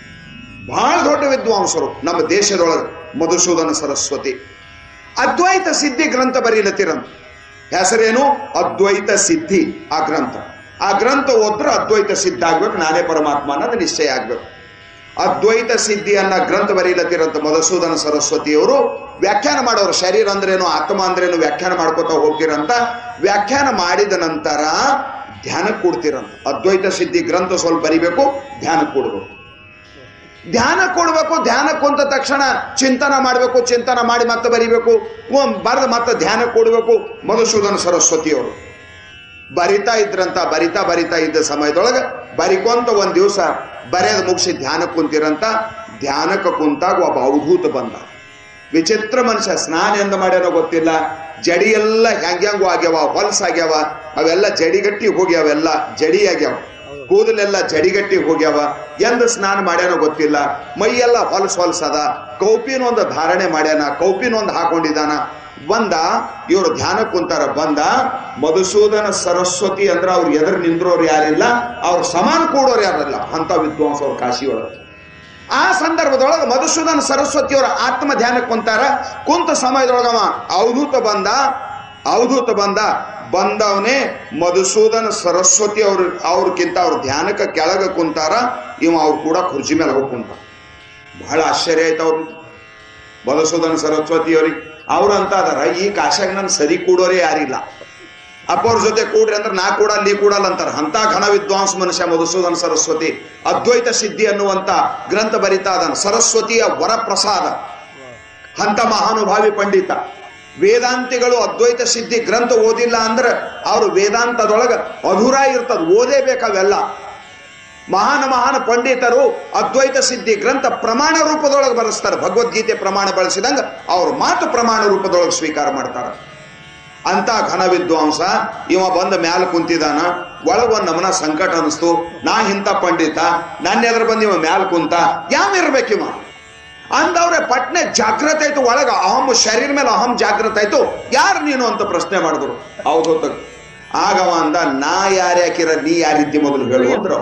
ಬಹಳ ದೊಡ್ಡ ವಿದ್ವಾಂಸರು ನಮ್ಮ ದೇಶದೊಳಗೆ ಮಧುಸೂದನ ಸರಸ್ವತಿ ಅದ್ವೈತ ಸಿದ್ಧಿ ಗ್ರಂಥ ಬರೀಲತ್ತಿರಂತ ಹೆಸರೇನು ಅದ್ವೈತ ಸಿದ್ಧಿ ಆ ಗ್ರಂಥ ಆ ಗ್ರಂಥ ಓದ್ರ ಅದ್ವೈತ ಸಿದ್ಧ ಆಗ್ಬೇಕು ನಾನೇ ಪರಮಾತ್ಮ ಅನ್ನೋದು ನಿಶ್ಚಯ ಆಗ್ಬೇಕು ಅದ್ವೈತ ಸಿದ್ಧಿ ಅನ್ನ ಗ್ರಂಥ ಬರೀಲತ್ತಿರಂತ ಮಧುಸೂದನ ಸರಸ್ವತಿಯವರು ವ್ಯಾಖ್ಯಾನ ಮಾಡೋರು ಶರೀರ ಅಂದ್ರೇನು ಆತ್ಮ ಅಂದ್ರೇನು ವ್ಯಾಖ್ಯಾನ ಮಾಡ್ಕೋತಾ ಹೋಗ್ತಿರಂತ ವ್ಯಾಖ್ಯಾನ ಮಾಡಿದ ನಂತರ ಧ್ಯಾನ ಕೂಡ್ತಿರಂತ ಅದ್ವೈತ ಸಿದ್ಧಿ ಗ್ರಂಥ ಸ್ವಲ್ಪ ಬರಿಬೇಕು ಧ್ಯಾನ ಕೂಡ್ಬೇಕು ಧ್ಯಾನ ಕೊಡ್ಬೇಕು ಧ್ಯಾನ ಕುಂತ ತಕ್ಷಣ ಚಿಂತನ ಮಾಡಬೇಕು ಚಿಂತನ ಮಾಡಿ ಮತ್ತೆ ಬರಿಬೇಕು ಬರೆದು ಮತ್ತೆ ಧ್ಯಾನ ಕೊಡಬೇಕು ಮಧುಸೂದನ ಸರಸ್ವತಿಯವರು ಬರಿತಾ ಇದ್ರಂತ ಬರಿತಾ ಬರಿತಾ ಇದ್ದ ಸಮಯದೊಳಗ ಬರಿಕೊಂತ ಒಂದ್ ದಿವಸ ಬರೆಯದ್ ಮುಗಿಸಿ ಧ್ಯಾನಕ್ಕೆ ಕುಂತಿರಂತ ಧ್ಯಾನಕ್ಕೆ ಕುಂತಾಗ ಒಬ್ಬ ಅವಧೂತ ಬಂದ ವಿಚಿತ್ರ ಮನುಷ್ಯ ಸ್ನಾನ ಎಂದ ಮಾಡ್ಯಾನೋ ಗೊತ್ತಿಲ್ಲ ಜಡಿ ಎಲ್ಲ ಹೆಂಗ್ಯಾಂಗು ಆಗ್ಯಾವ ಹೊಲಸಾಗ್ಯಾವ ಅವೆಲ್ಲ ಜಡಿಗಟ್ಟಿ ಹೋಗ್ಯಾವ ಎಲ್ಲ ಜಡಿ ಆಗ್ಯಾವ ಕೂದಲೆಲ್ಲ ಜಡಿಗಟ್ಟಿ ಹೋಗ್ಯಾವ ಎಂದ ಸ್ನಾನ ಮಾಡ್ಯಾನೋ ಗೊತ್ತಿಲ್ಲ ಮೈಯೆಲ್ಲ ಹೊಲಸ್ ಹೊಲಸದ ಕೌಪಿನೊಂದು ಧಾರಣೆ ಮಾಡ್ಯಾನ ಕೌಪಿನೊಂದು ಹಾಕೊಂಡಿದಾನ ಬಂದ ಇವರು ಧ್ಯಾನ ಕುಂತಾರ ಬಂದ ಮಧುಸೂದನ ಸರಸ್ವತಿ ಅಂದ್ರ ಅವ್ರು ಎದುರು ನಿಂದ್ರೋರು ಯಾರಿಲ್ಲ ಅವ್ರ ಸಮಾನ ಕೂಡೋರು ಯಾರಿಲ್ಲ ಅಂತ ವಿದ್ವಾಂಸ ಅವ್ರ ಕಾಶಿಯೊಳಗೆ ಆ ಸಂದರ್ಭದೊಳಗೆ ಮಧುಸೂದನ ಸರಸ್ವತಿಯವರ ಆತ್ಮ ಧ್ಯಾನಕ್ಕೆ ಕುಂತಾರ ಕುಂತ ಸಮಯದೊಳಗವ ಅವಧೂತ ಬಂದ ಅವಧೂತ ಬಂದ ಬಂದವನೇ ಮಧುಸೂದನ ಸರಸ್ವತಿ ಅವ್ರ ಅವ್ರಕ್ಕಿಂತ ಅವ್ರ ಧ್ಯಾನಕ್ಕೆ ಕೆಳಗ ಕುಂತಾರ ಇವ ಅವ್ರು ಕೂಡ ಕುರ್ಚಿ ಮೇಲೆ ಹೋಗಿ ಕುಂತ ಬಹಳ ಆಶ್ಚರ್ಯ ಆಯ್ತು ಅವ್ರು ಮಧುಸೂದನ ಸರಸ್ವತಿ ಅವ್ರಿಗೆ ಅವ್ರು ಅಂತ ಅದಾರ ಈ ಕಾಶಾಗ ನನ್ ಸರಿ ಕೂಡೋರೇ ಯಾರಿಲ್ಲ ಅಪ್ಪವ್ರ ಜೊತೆ ಕೂಡ್ರಿ ಅಂದ್ರೆ ನಾ ಕೂಡ ನೀ ಕೂಡಲ್ಲ ಅಂತಾರ ಅಂತ ಘನ ವಿದ್ವಾಂಸ ಮನುಷ್ಯ ಮಧುಸೂದನ ಸರಸ್ವತಿ ಅದ್ವೈತ ಸಿದ್ಧಿ ಅನ್ನುವಂತ ಗ್ರಂಥ ಬರಿತಾ ಅದನ್ ಸರಸ್ವತಿಯ ವರಪ್ರಸಾದ ಅಂತ ಮಹಾನುಭಾವಿ ಪಂಡಿತ ವೇದಾಂತಿಗಳು ಅದ್ವೈತ ಸಿದ್ಧಿ ಗ್ರಂಥ ಓದಿಲ್ಲ ಅಂದ್ರೆ ಅವರು ವೇದಾಂತದೊಳಗ ಅಧುರ ಇರ್ತದ ಓದೇಬೇಕಾವೆಲ್ಲ ಮಹಾನ ಮಹಾನ ಪಂಡಿತರು ಅದ್ವೈತ ಸಿದ್ಧಿ ಗ್ರಂಥ ಪ್ರಮಾಣ ರೂಪದೊಳಗೆ ಬರೆಸ್ತಾರೆ ಭಗವದ್ಗೀತೆ ಪ್ರಮಾಣ ಬಳಸಿದಂಗ ಅವ್ರ ಮಾತು ಪ್ರಮಾಣ ರೂಪದೊಳಗೆ ಸ್ವೀಕಾರ ಮಾಡ್ತಾರೆ ಅಂತ ಘನ ವಿದ್ವಾಂಸ ಇವ ಬಂದ ಮ್ಯಾಲ ಕುಂತಿದಾನ ಒಳಗ ಒಂದ್ ನಮನ ಸಂಕಟ ಅನಿಸ್ತು ನಾ ಇಂಥ ಪಂಡಿತ ನನ್ನ ಎದುರು ಬಂದ ಇವ ಮ್ಯಾಲ ಕುಂತ ಯಾವ ಇರ್ಬೇಕಿವ ಅಂದವ್ರೆ ಪಟ್ನೆ ಜಾಗೃತ ಆಯ್ತು ಒಳಗ ಅಹಂ ಶರೀರ ಮೇಲೆ ಅಹಂ ಜಾಗೃತ ಆಯ್ತು ಯಾರು ನೀನು ಅಂತ ಪ್ರಶ್ನೆ ಮಾಡಿದ್ರು ಹೌದು ಆಗವ ಅಂದ ನಾ ಯಾರ್ಯಾಕಿರ ನೀ ಯಾರಿದ್ದಿ ಮೊದಲು ಹೇಳು ಅಂದ್ರು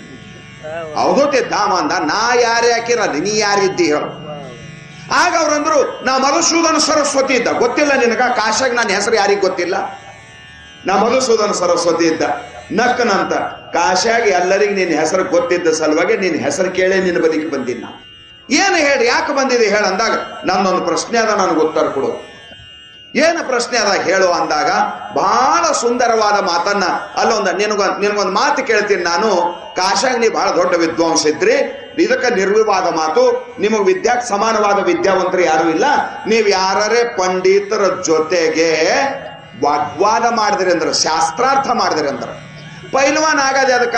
ಹೌದೋತೆ ದಾಮ ಅಂದ ನಾ ಯಾರ್ಯಾಕಿರ ನೀ ಯಾರಿದ್ದಿ ಹೇಳು ಆಗ ಅವ್ರಂದ್ರು ನಾ ಮಧುಸೂದನ ಸರಸ್ವತಿ ಇದ್ದ ಗೊತ್ತಿಲ್ಲ ನಿನಗ ಕಾಶಾಗ ನನ್ನ ಹೆಸರು ಯಾರಿಗ್ ಗೊತ್ತಿಲ್ಲ ನಾ ಮಧುಸೂದನ ಸರಸ್ವತಿ ಇದ್ದ ನಕ್ಕನಂತ ಕಾಶಾಗ ಎಲ್ಲರಿಗೂ ನಿನ್ನ ಹೆಸರು ಗೊತ್ತಿದ್ದ ಸಲುವಾಗಿ ನಿನ್ನ ಹೆಸರು ಕೇಳೇ ನಿನ್ನ ಬದಿಗೆ ಬಂದಿಲ್ಲ ಏನು ಹೇಳಿ ಯಾಕೆ ಬಂದಿದೆ ಹೇಳ ಅಂದಾಗ ನನ್ನೊಂದು ಪ್ರಶ್ನೆ ಅದ ನನಗೆ ಉತ್ತರ ಕೊಡು ಏನು ಪ್ರಶ್ನೆ ಅದ ಹೇಳು ಅಂದಾಗ ಬಹಳ ಸುಂದರವಾದ ಮಾತನ್ನ ಅಲ್ಲೊಂದ ನಿನಗೊಂದ್ ನಿನಗೊಂದು ಮಾತು ಕೇಳ್ತೀನಿ ನಾನು ಕಾಶಾಗ ನೀ ಬಹಳ ದೊಡ್ಡ ವಿದ್ವಾಂಸ ಇದ್ರಿ ಇದಕ್ಕೆ ನಿರ್ವಿವಾದ ಮಾತು ನಿಮಗೆ ವಿದ್ಯಾಕ್ ಸಮಾನವಾದ ವಿದ್ಯಾವಂತರು ಯಾರು ಇಲ್ಲ ನೀವು ಯಾರೇ ಪಂಡಿತರ ಜೊತೆಗೆ ವಾಗ್ವಾದ ಮಾಡಿದ್ರಿ ಅಂದ್ರೆ ಶಾಸ್ತ್ರಾರ್ಥ ಮಾಡಿದ್ರಿ ಅಂದ್ರೆ ಪೈಲ್ವಾನ್ ಆಗದೆ ಅದಕ್ಕ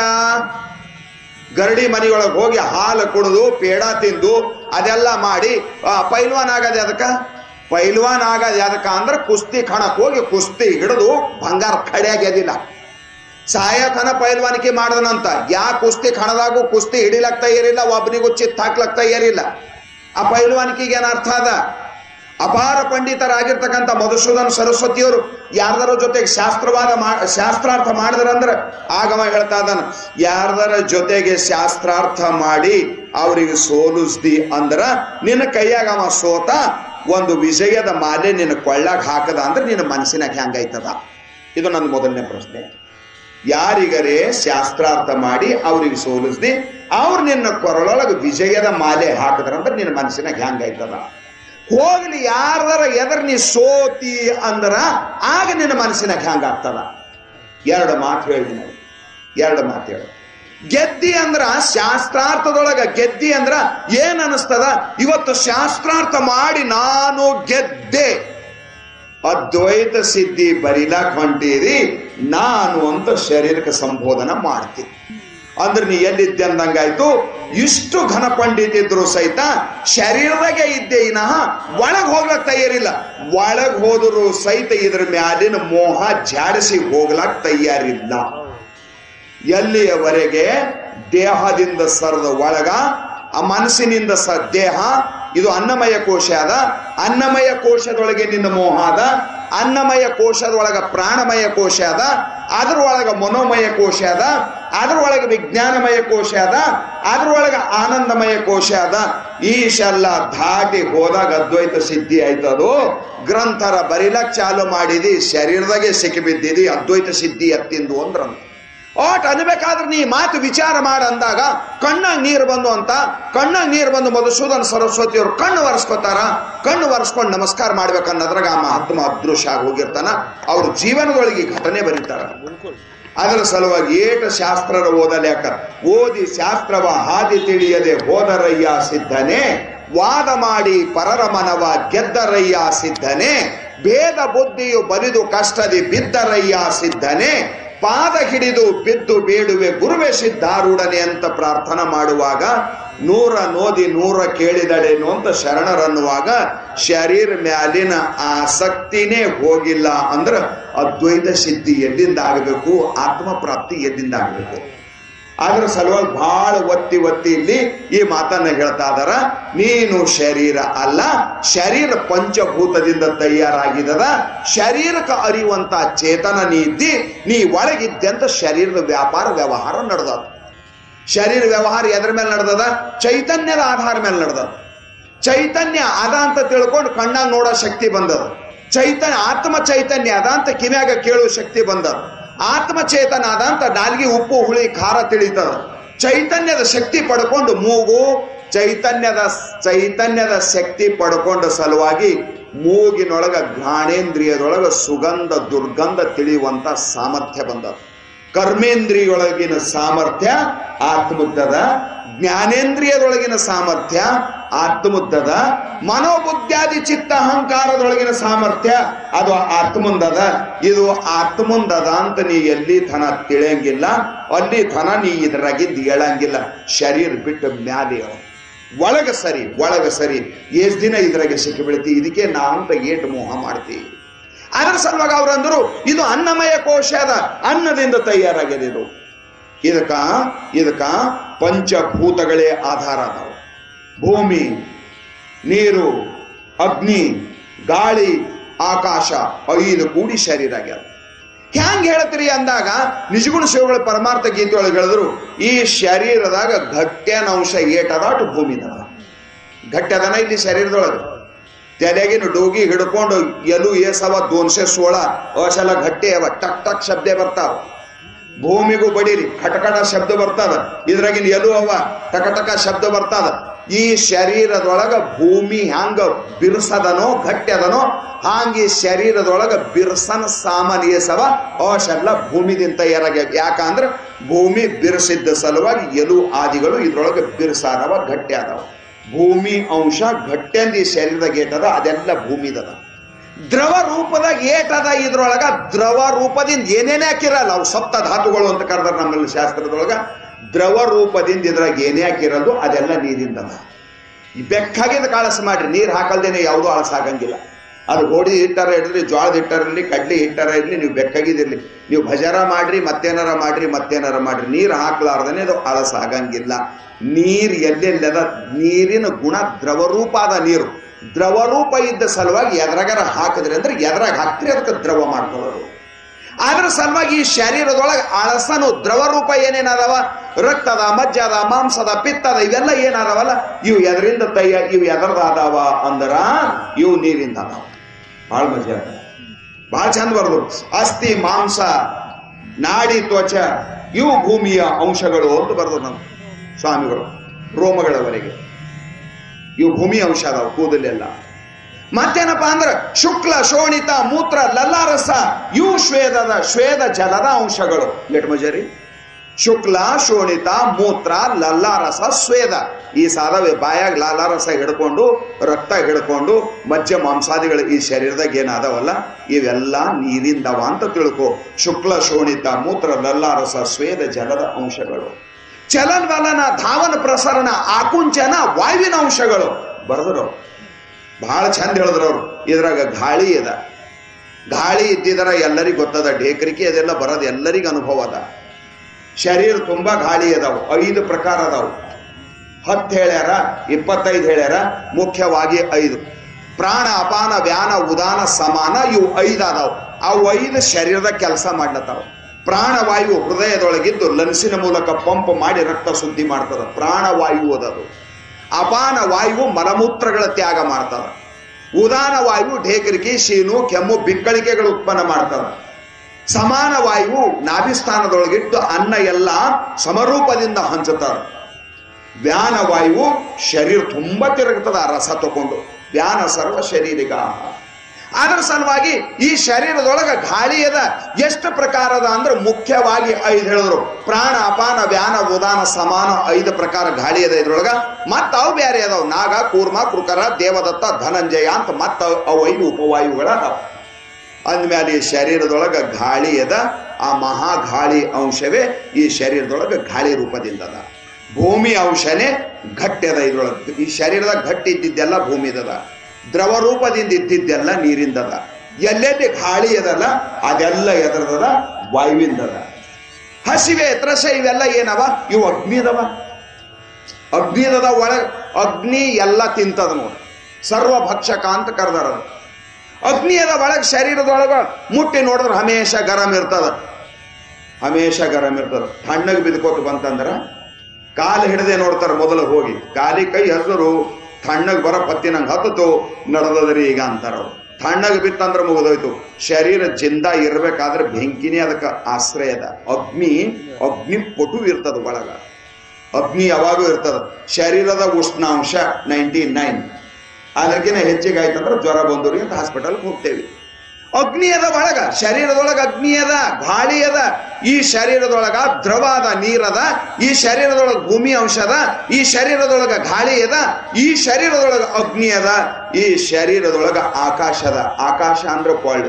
ಗರಡಿ ಮನೆಯೊಳಗೆ ಹೋಗಿ ಹಾಲು ಕುಡಿದು ಪೇಡ ತಿಂದು ಅದೆಲ್ಲ ಮಾಡಿ ಆ, ಪೈಲ್ವಾನ್ ಆಗದೆ ಅದಕ್ಕ ಪೈಲ್ವಾನ್ ಆಗದೆ ಅದಕ್ಕ ಅಂದ್ರೆ ಕುಸ್ತಿ ಕಣಕ್ ಹೋಗಿ ಕುಸ್ತಿ ಹಿಡಿದು ಬಂಗಾರ ಕಡೆಯಾಗ್ಯದಿಲ್ಲ ಸಾಯತನ ಪೈಲ್ವಾನಿಕೆ ಮಾಡದನಂತ ಯಾ ಕುಸ್ತಿ ಕಣದಾಗೂ ಕುಸ್ತಿ ಹಿಡಿಲಕ್ ತಯಾರಿಲ್ಲ ಒಬ್ಬನಿಗೂ ಚಿತ್ ಹಾಕ್ಲಕ್ ತಯಾರಿಲ್ಲ ಆ ಪೈಲ್ವಾನಿಕೆಗೆ ಏನ್ ಅರ್ಥ ಅದ ಅಪಾರ ಪಂಡಿತರಾಗಿರ್ತಕ್ಕಂಥ ಮಧುಸೂದನ ಸರಸ್ವತಿಯವರು ಯಾರ್ದರ ಜೊತೆಗೆ ಶಾಸ್ತ್ರವಾದ ಮಾ ಶಾಸ್ತ್ರಾರ್ಥ ಮಾಡಿದ್ರಂದ್ರ ಆಗಮ ಹೇಳ್ತಾ ಇದ್ದಾನ ಯಾರ್ದರ ಜೊತೆಗೆ ಶಾಸ್ತ್ರಾರ್ಥ ಮಾಡಿ ಅವರಿಗೆ ಸೋಲಿಸ್ದಿ ಅಂದ್ರ ನಿನ್ನ ಕೈಯಾಗ ಅವ ಸೋತ ಒಂದು ವಿಜಯದ ಮಾಲೆ ನಿನ್ನ ಕೊಳ್ಳಾಗ ಹಾಕದ ಅಂದ್ರೆ ನಿನ್ನ ಮನಸ್ಸಿನಾಗ ಹೆಂಗೈತದ ಇದು ನನ್ನ ಮೊದಲನೇ ಪ್ರಶ್ನೆ ಯಾರಿಗರೇ ಶಾಸ್ತ್ರಾರ್ಥ ಮಾಡಿ ಅವ್ರಿಗೆ ಸೋಲಿಸ್ದಿ ಅವ್ರು ನಿನ್ನ ಕೊರಳೊಳಗೆ ವಿಜಯದ ಮಾಲೆ ಹಾಕಿದ್ರಂದ್ರೆ ನಿನ್ನ ಮನಸ್ಸಿನಾಗ ಹೆಂಗೈತದ ಹೋಗ್ಲಿ ಯಾರ್ದಾರ ಎದರ್ ನೀ ಸೋತಿ ಅಂದ್ರ ಆಗ ನಿನ್ನ ಮನಸ್ಸಿನಾಗ ಹೆಂಗಾಗ್ತದ ಎರಡು ಮಾತು ಹೇಳಿ ನಾವು ಎರಡು ಮಾತು ಹೇಳು ಗೆದ್ದಿ ಅಂದ್ರ ಶಾಸ್ತ್ರಾರ್ಥದೊಳಗ ಗೆದ್ದಿ ಅಂದ್ರ ಏನ್ ಅನಿಸ್ತದ ಇವತ್ತು ಶಾಸ್ತ್ರಾರ್ಥ ಮಾಡಿ ನಾನು ಗೆದ್ದೆ ಅದ್ವೈತ ಸಿದ್ಧಿ ಬರಿಲಾಕ್ ಹೊಂಟೀರಿ ನಾನು ಅಂತ ಶರೀರಕ್ಕೆ ಸಂಬೋಧನ ಮಾಡ್ತೀನಿ ಅಂದ್ರೆ ನೀ ಎಲ್ಲಿದ್ದೆ ಅಂದಂಗಾಯ್ತು ಇಷ್ಟು ಘನ ಪಂಡಿತ ಇದ್ರು ಸಹಿತ ಶರೀರದಾಗೆ ಇದ್ದೆ ಇನಃ ಒಳಗ್ ಹೋಗ್ಲಕ್ ತಯಾರಿಲ್ಲ ಒಳಗ್ ಹೋದ್ರು ಸಹಿತ ಇದ್ರ ಮ್ಯಾಲಿನ ಮೋಹ ಜಾಡಿಸಿ ಹೋಗ್ಲಕ್ ತಯಾರಿಲ್ಲ ಎಲ್ಲಿಯವರೆಗೆ ದೇಹದಿಂದ ಸರದ ಒಳಗ ಆ ಮನಸ್ಸಿನಿಂದ ಸ ದೇಹ ಇದು ಅನ್ನಮಯ ಕೋಶ ಅದ ಅನ್ನಮಯ ಕೋಶದೊಳಗೆ ನಿನ್ನ ಮೋಹ ಅದ ಅನ್ನಮಯ ಕೋಶದೊಳಗ ಪ್ರಾಣಮಯ ಕೋಶ ಅದ ಅದ್ರೊಳಗ ಮನೋಮಯ ಕೋಶ ಅದ ಅದ್ರೊಳಗ ವಿಜ್ಞಾನಮಯ ಕೋಶ ಅದ ಅದ್ರೊಳಗ ಆನಂದಮಯ ಕೋಶ ಅದ ಈಶೆಲ್ಲ ದಾಟಿ ಹೋದಾಗ ಅದ್ವೈತ ಸಿದ್ಧಿ ಆಯ್ತದು ಗ್ರಂಥರ ಬರಿಲಕ್ ಚಾಲು ಮಾಡಿದಿ ಶರೀರದಾಗೆ ಸಿಕ್ಕಿಬಿದ್ದಿದಿ ಅದ್ವೈತ ಸಿದ್ಧಿ ಎತ್ತಿಂದು ಅಂದ್ರಂತ ಓಟ್ ಅನ್ಬೇಕಾದ್ರೆ ನೀ ಮಾತು ವಿಚಾರ ಮಾಡ ಅಂದಾಗ ಕಣ್ಣಾಗ ನೀರು ಬಂದು ಅಂತ ಕಣ್ಣಾಗ ನೀರು ಬಂದು ಮಧುಸೂದನ ಸರಸ್ವತಿ ಅವ್ರು ಕಣ್ಣು ಒರೆಸ್ಕೊತಾರ ಕಣ್ಣು ಒರೆಸ್ಕೊಂಡು ನಮಸ್ಕಾರ ಮಾಡ್ಬೇಕನ್ನೋದ್ರಾಗ ಆ ಮಹಾತ್ಮ ಅದೃಶ್ಯ ಆಗಿ ಹೋಗಿರ್ತಾನ ಅವ್ರ ಜೀವನದೊಳಗೆ ಈ ಘಟನೆ ಬರೀತಾರ ಅದರ ಸಲುವಾಗಿ ಏಟ ಶಾಸ್ತ್ರರ ಓದಲ್ಯಾಕ ಓದಿ ಶಾಸ್ತ್ರವ ಹಾದಿ ತಿಳಿಯದೆ ಹೋದರಯ್ಯ ಸಿದ್ಧನೇ ವಾದ ಮಾಡಿ ಪರರ ಮನವ ಗೆದ್ದರಯ್ಯ ಸಿದ್ಧನೇ ಭೇದ ಬುದ್ಧಿಯು ಬರಿದು ಕಷ್ಟದಿ ಬಿದ್ದರಯ್ಯ ಸಿದ್ಧನೇ ಪಾದ ಹಿಡಿದು ಬಿದ್ದು ಬೇಡುವೆ ಗುರುವೆ ಸಿದ್ಧಾರೂಢನೆ ಅಂತ ಪ್ರಾರ್ಥನೆ ಮಾಡುವಾಗ ನೂರ ನೋದಿ ನೂರ ಕೇಳಿದಳೇನು ಅಂತ ಶರಣರನ್ನುವಾಗ ಶರೀರ ಮ್ಯಾಲಿನ ಆಸಕ್ತಿನೇ ಹೋಗಿಲ್ಲ ಅಂದ್ರ ಅದ್ವೈತ ಸಿದ್ಧಿ ಎಲ್ಲಿಂದ ಆಗಬೇಕು ಆತ್ಮ ಪ್ರಾಪ್ತಿ ಎಲ್ಲಿಂದ ಆಗಬೇಕು ಅದ್ರ ಸಲುವಾಗಿ ಬಹಳ ಒತ್ತಿ ಒತ್ತಿ ಇಲ್ಲಿ ಈ ಮಾತನ್ನ ಹೇಳ್ತಾ ಇದಾರ ನೀನು ಶರೀರ ಅಲ್ಲ ಶರೀರ ಪಂಚಭೂತದಿಂದ ತಯಾರಾಗಿದದ ಶರೀರಕ್ಕೆ ಅರಿಯುವಂತ ಚೇತನ ನೀ ಇದ್ದಿ ನೀ ಒಳಗಿದ್ದಂತ ಶರೀರದ ವ್ಯಾಪಾರ ವ್ಯವಹಾರ ನಡೆದ ಶರೀರ ವ್ಯವಹಾರ ಎದ್ರ ಮೇಲೆ ನಡೆದದ ಚೈತನ್ಯದ ಆಧಾರ ಮೇಲೆ ನಡೆದದ ಚೈತನ್ಯ ಅದ ಅಂತ ತಿಳ್ಕೊಂಡು ಕಣ್ಣಾಗ ನೋಡೋ ಶಕ್ತಿ ಬಂದದ ಚೈತನ್ಯ ಆತ್ಮ ಚೈತನ್ಯ ಅದ ಅಂತ ಕಿವ್ಯಾಗ ಕೇಳುವ ಶಕ್ತಿ ಬಂದದ ಆತ್ಮ ಚೇತನ ಅದ ಅಂತ ನಾಲ್ಗೆ ಉಪ್ಪು ಹುಳಿ ಖಾರ ತಿಳಿತದ ಚೈತನ್ಯದ ಶಕ್ತಿ ಪಡ್ಕೊಂಡು ಮೂಗು ಚೈತನ್ಯದ ಚೈತನ್ಯದ ಶಕ್ತಿ ಪಡ್ಕೊಂಡ ಸಲುವಾಗಿ ಮೂಗಿನೊಳಗ ಘ್ರಾಣೇಂದ್ರಿಯದೊಳಗ ಸುಗಂಧ ದುರ್ಗಂಧ ತಿಳಿಯುವಂತ ಸಾಮರ್ಥ್ಯ ಬಂದದ ಕರ್ಮೇಂದ್ರಿಯೊಳಗಿನ ಸಾಮರ್ಥ್ಯ ಆತ್ಮುದ್ದದ ಜ್ಞಾನೇಂದ್ರಿಯದೊಳಗಿನ ಸಾಮರ್ಥ್ಯ ಆತ್ಮುದ್ದದ ಮನೋಬುದ್ಧ್ಯಾದಿ ಚಿತ್ತ ಅಹಂಕಾರದೊಳಗಿನ ಸಾಮರ್ಥ್ಯ ಅದು ಆತ್ಮುಂದದ ಇದು ಆತ್ಮುಂದದ ಅಂತ ನೀ ಎಲ್ಲಿ ಥನ ತಿಳಿಯಂಗಿಲ್ಲ ಅಲ್ಲಿ ಥನ ನೀ ಇದ್ರಾಗಿದ್ದು ಹೇಳಂಗಿಲ್ಲ ಶರೀರ ಬಿಟ್ಟು ಮ್ಯಾಲೆ ಹೇಳು. ಒಳಗ ಸರಿ ಒಳಗ ಸರಿ ಎಷ್ಟ್ ದಿನ ಇದ್ರಾಗೆ ಸಿಕ್ಕಿ ಬೀಳ್ತಿ ಇದಕ್ಕೆ ನಾ ಅಂತ ಏಟು ಮೋಹ ಮಾಡ್ತೀವಿ ಅದರ ಸಲುವಾಗಿ ಅವ್ರಂದ್ರು ಇದು ಅನ್ನಮಯ ಕೋಶ ಅದ ಅನ್ನದಿಂದ ತಯಾರಾಗಿದೆ ಇದು ಇದಕ್ಕ ಇದಕ್ಕ ಪಂಚಭೂತಗಳೇ ಆಧಾರ ಅದಾವ ಭೂಮಿ ನೀರು ಅಗ್ನಿ ಗಾಳಿ ಆಕಾಶ ಐದು ಕೂಡಿ ಶರೀರ ಆಗ್ಯಾದ ಹ್ಯಾಂಗ್ ಹೇಳ್ತೀರಿ ಅಂದಾಗ ನಿಜಗುಣ ಶಿವಗಳ ಪರಮಾರ್ಥ ಗೀತೆ ಒಳಗೆ ಹೇಳಿದ್ರು ಈ ಶರೀರದಾಗ ಗಟ್ಟ್ಯನ ಅಂಶ ಏಟದ ಅಷ್ಟು ಭೂಮಿದದ ಗಟ್ಟ್ಯದನ ಇಲ್ಲಿ ಶರೀರದೊಳಗೆ ತಲೆಗಿನ ಡೋಗಿ ಹಿಡ್ಕೊಂಡು ಎಲು ಏಸವ ದೋನ್ಸೆ ಸೋಳ ಅಸಲ ಗಟ್ಟಿ ಅವ ಟಕ್ ಟಕ್ ಶಬ್ದ ಬರ್ತಾವ ಭೂಮಿಗೂ ಬಡೀರಿ ಖಟಖಟ ಶಬ್ದ ಬರ್ತದ ಇದ್ರಾಗಿನ ಎಲು ಅವ ಟಕ ಟಕ ಶಬ್ದ ಬರ್ತದ ಈ ಶರೀರದೊಳಗ ಭೂಮಿ ಹ್ಯಾಂಗ ಬಿರ್ಸದನೋ ಗಟ್ಟ್ಯದನೋ ಹಾಂಗಿ ಶರೀರದೊಳಗ ಬಿರ್ಸನ ಸಾಮಾನ್ಯಸವ ಅವೆಲ್ಲ ಭೂಮಿದಿಂದ ತಯಾರಾಗ್ಯಾವ ಯಾಕಂದ್ರ ಭೂಮಿ ಬಿರ್ಸಿದ್ದ ಸಲುವಾಗಿ ಎಲು ಆದಿಗಳು ಇದ್ರೊಳಗೆ ಬಿರ್ಸಾದವ ಗಟ್ಟಿ ಅದಾವ ಭೂಮಿ ಅಂಶ ಗಟ್ಟೆಂದು ಈ ಶರೀರದಾಗ ಏಟದ ಅದೆಲ್ಲ ಭೂಮಿದದ ದ್ರವ ರೂಪದಾಗ ಏಟದ ಇದ್ರೊಳಗ ದ್ರವ ರೂಪದಿಂದ ಏನೇನೇ ಹಾಕಿರಲ್ಲ ಅವು ಸಪ್ತ ಧಾತುಗಳು ಅಂತ ಕರೆದಾರ ನಮ್ಮಲ್ಲಿ ಶಾಸ್ತ್ರದೊಳಗ ದ್ರವ ರೂಪದಿಂದ ಇದ್ರಾಗ ಏನೇ ಹಾಕಿರೋದು ಅದೆಲ್ಲ ನೀರಿಂದದ ಈ ಬೆಕ್ಕಾಗಿದ್ದ ಕಾಳಸ ಮಾಡ್ರಿ ನೀರು ಹಾಕಲ್ದೇನೆ ಯಾವುದೂ ಅಳಸಾಗಂಗಿಲ್ಲ ಅದು ಗೋಡಿ ಹಿಟ್ಟಾರ ಇಡ್ರಿ ಜೋಳದ ಹಿಟ್ಟಾರ ಇರಲಿ ಕಡ್ಲಿ ಹಿಟ್ಟಾರ ಇರಲಿ ನೀವು ಬೆಕ್ಕಾಗಿದಿರ್ಲಿ ನೀವು ಭಜಾರ ಮಾಡ್ರಿ ಮತ್ತೇನಾರ ಮಾಡ್ರಿ ಮತ್ತೇನಾರ ಮಾಡ್ರಿ ನೀರು ಹಾಕ್ಲಾರ್ದನೆ ಅದು ಅಳಸಾಗಂಗಿಲ್ಲ ನೀರು ಎಲ್ಲೆಲ್ಲದ ನೀರಿನ ಗುಣ ದ್ರವರೂಪ ಅದ ನೀರು ದ್ರವರೂಪ ಇದ್ದ ಸಲುವಾಗಿ ಎದ್ರಾಗಾರ ಹಾಕಿದ್ರಿ ಅಂದ್ರೆ ಎದ್ರಾಗ ಹಾಕ್ತಿರಿ ಅದಕ್ಕೆ ದ್ರವ ಮಾಡ್ಕೊಳ್ಳೋದು ಅದ್ರ ಸಲುವಾಗಿ ಈ ಶರೀರದೊಳಗೆ ಅಳಸನು ದ್ರವ ರೂಪ ಏನೇನದಾವ ರಕ್ತದ ಮಜ್ಜದ ಮಾಂಸದ ಪಿತ್ತದ ಇವೆಲ್ಲ ಏನಾದವಲ್ಲ ಇವು ಎದರಿಂದ ತಯ್ಯ ಇವು ಎದರದ ಅದಾವ ಅಂದ್ರ ಇವು ನೀರಿಂದ ಅದಾವ ಭಾಳ ಮಜಾ ಅದ ಭಾಳ ಚಂದ ಬರ್ದು ಅಸ್ಥಿ ಮಾಂಸ ನಾಡಿ ತ್ವಚ ಇವು ಭೂಮಿಯ ಅಂಶಗಳು ಅಂತ ಬರ್ದು ನಮ್ಮ ಸ್ವಾಮಿಗಳು ರೋಮಗಳವರೆಗೆ ಇವು ಭೂಮಿ ಅಂಶ ಅದಾವ ಕೂದಲೆಲ್ಲ ಮತ್ತೇನಪ್ಪಾ ಅಂದ್ರ ಶುಕ್ಲ ಶೋಣಿತ ಮೂತ್ರ ಲಲ್ಲಾರಸ ಇವು ಶ್ವೇದದ ಶ್ವೇದ ಜಲದ ಅಂಶಗಳು ಎಟ್ ಮಜರಿ ಶುಕ್ಲ ಶೋಣಿತ ಮೂತ್ರ ಲಲ್ಲಾರಸ ಸ್ವೇದ ಈ ಸಾಧವೆ ಬಾಯಾಗ ಲಾಲಾರಸ ಹಿಡ್ಕೊಂಡು ರಕ್ತ ಹಿಡ್ಕೊಂಡು ಮಜ್ಜ ಮಾಂಸಾದಿಗಳು ಈ ಶರೀರದಾಗ ಏನಾದವಲ್ಲ ಇವೆಲ್ಲ ನೀರಿಂದವ ಅಂತ ತಿಳ್ಕೊ ಶುಕ್ಲ ಶೋಣಿತ ಮೂತ್ರ ಲಲ್ಲಾರಸ ಸ್ವೇದ ಜಲದ ಅಂಶಗಳು ಚಲನವಲನ ಧಾವನ ಪ್ರಸರಣ ಆಕುಂಚನ ವಾಯುವಿನ ಅಂಶಗಳು ಬರೆದ್ರು ಬಹಳ ಚಂದ ಹೇಳಿದ್ರು ಅವ್ರು ಇದ್ರಾಗ ಗಾಳಿ ಅದ ಗಾಳಿ ಇದ್ದಿದ್ರ ಎಲ್ಲರಿಗೂ ಗೊತ್ತದ ಢೇಕರಿಕೆ ಅದೆಲ್ಲ ಬರೋದು ಎಲ್ಲರಿಗೂ ಅನುಭವ ಅದ ಶರೀರ ತುಂಬಾ ಗಾಳಿ ಅದಾವು ಐದು ಪ್ರಕಾರ ಅದಾವು ಹತ್ತು ಹೇಳ್ಯಾರ ಇಪ್ಪತ್ತೈದು ಹೇಳ್ಯಾರ ಮುಖ್ಯವಾಗಿ ಐದು ಪ್ರಾಣ ಅಪಾನ ವ್ಯಾನ ಉದಾನ ಸಮಾನ ಇವು ಐದು ಅದಾವು ಅವು ಐದು ಶರೀರದ ಕೆಲಸ ಮಾಡ್ಲತ್ತಾವ ಪ್ರಾಣವಾಯು ಹೃದಯದೊಳಗಿದ್ದು ಲನ್ಸಿನ ಮೂಲಕ ಪಂಪ್ ಮಾಡಿ ರಕ್ತ ಶುದ್ಧಿ ಮಾಡ್ತದ ಪ್ರಾಣವಾಯು ಅದದು ಅಪಾನ ವಾಯು ಮಲಮೂತ್ರಗಳ ತ್ಯಾಗ ಮಾಡ್ತದ ಉದಾನ ವಾಯು ಢೇಕರಿಕೆ ಶೀನು ಕೆಮ್ಮು ಬಿಕ್ಕಳಿಕೆಗಳು ಉತ್ಪನ್ನ ಮಾಡ್ತದ ಸಮಾನ ವಾಯು ನಾಭಿಸ್ಥಾನದೊಳಗಿಟ್ಟು ಅನ್ನ ಎಲ್ಲ ಸಮರೂಪದಿಂದ ಹಂಚುತ್ತಾರೆ ವ್ಯಾನ ವಾಯು ಶರೀರ ತುಂಬಾ ತಿರುಗ್ತದ ಆ ರಸ ತಗೊಂಡು ವ್ಯಾನ ಸರ್ವ ಶರೀರಿಗ ಅದರ ಸಲುವಾಗಿ ಈ ಶರೀರದೊಳಗ ಗಾಳಿ ಅದ ಎಷ್ಟು ಪ್ರಕಾರದ ಅಂದ್ರೆ ಮುಖ್ಯವಾಗಿ ಐದು ಹೇಳಿದ್ರು ಪ್ರಾಣ ಅಪಾನ ವ್ಯಾನ ಉದಾನ ಸಮಾನ ಐದು ಪ್ರಕಾರ ಗಾಳಿ ಅದ ಇದ್ರೊಳಗ ಮತ್ತ ಅವು ಬೇರೆ ಅದಾವ ನಾಗ ಕೂರ್ಮ ಕೃಕರ ದೇವದತ್ತ ಧನಂಜಯ ಅಂತ ಮತ್ತ ಅವು ಐದು ಉಪವಾಯುಗಳ ಅದಾವ ಅಂದ್ಮೇಲೆ ಈ ಶರೀರದೊಳಗ ಗಾಳಿ ಅದ ಆ ಮಹಾ ಗಾಳಿ ಅಂಶವೇ ಈ ಶರೀರದೊಳಗ ಗಾಳಿ ರೂಪದಿಂದ ಅದ ಭೂಮಿ ಅಂಶನೇ ಗಟ್ಟಿ ಅದ ಇದ್ರೊಳಗೆ ಈ ಶರೀರದ ಗಟ್ಟಿ ಇದ್ದಿದ್ದೆಲ್ಲ ಭೂಮಿದದ ದ್ರವ ರೂಪದಿಂದ ಇದ್ದಿದ್ದೆಲ್ಲ ನೀರಿಂದದ ಎಲ್ಲೆಲ್ಲಿ ಗಾಳಿ ಅದಲ್ಲ ಅದೆಲ್ಲ ಎದರದದ ವಾಯುವಿಂದದ ಹಸಿವೆ ತ್ರಸ ಇವೆಲ್ಲ ಏನವ ಇವು ಅಗ್ನಿದವ ಅಗ್ನಿದದ ಒಳಗ ಅಗ್ನಿ ಎಲ್ಲ ತಿಂತದ ನೋಡಿ ಸರ್ವ ಭಕ್ಷಕ ಅಂತ ಕರೆದಾರ ಅದು. ಅಗ್ನಿ ಅದ ಒಳಗ ಶರೀರದೊಳಗ ಮುಟ್ಟಿ ನೋಡಿದ್ರೆ ಹಮೇಶ ಗರಂ ಇರ್ತದ ಹಮೇಶ ಗರಂ ಇರ್ತದ ತಣ್ಣಗೆ ಬಿದ್ಕೋತ ಬಂತಂದ್ರ ಕಾಲು ಹಿಡದೆ ನೋಡ್ತಾರ ಮೊದಲು ಹೋಗಿ ಕಾಲಿ ಕೈ ಹಸಿರು ತಣ್ಣಗೆ ಬರ ಪತ್ತಿನಂಗೆ ಹತ್ತತು ನಡೆದದ್ರಿ ಈಗ ಅಂತಾರ ಅವ್ರು ತಣ್ಣಗೆ ಬಿತ್ತಂದ್ರ ಮುಗಿದೋಯ್ತು ಶರೀರ ಜಿಂದ ಇರ್ಬೇಕಾದ್ರೆ ಬೆಂಕಿನೇ ಅದಕ್ಕೆ ಆಶ್ರಯದ ಅಗ್ನಿ ಅಗ್ನಿ ಪಟು ಇರ್ತದ ಒಳಗ ಅಗ್ನಿ ಯಾವಾಗೂ ಇರ್ತದ ಶರೀರದ ಉಷ್ಣಾಂಶ ನೈಂಟಿ ನೈನ್ ಅದಕ್ಕಿಂತ ಹೆಚ್ಚಿಗೆ ಆಯ್ತಂದ್ರೆ ಜ್ವರ ಬಂದವ್ರಿಗೆ ಅಂತ ಹಾಸ್ಪಿಟಲ್ಗೆ ಹೋಗ್ತೇವೆ ಅಗ್ನಿ ಅದ ಒಳಗ ಶರೀರದೊಳಗ ಅಗ್ನಿ ಅದ ಗಾಳಿ ಅದ ಈ ಶರೀರದೊಳಗ ದ್ರವ ಅದ ನೀರದ ಈ ಶರೀರದೊಳಗ ಭೂಮಿ ಅಂಶ ಅದ ಈ ಶರೀರದೊಳಗ ಗಾಳಿ ಅದ ಈ ಶರೀರದೊಳಗ ಅಗ್ನಿ ಅದ ಈ ಶರೀರದೊಳಗ ಆಕಾಶ ಅದ ಆಕಾಶ ಅಂದ್ರೆ ಕೊಳ್ಳು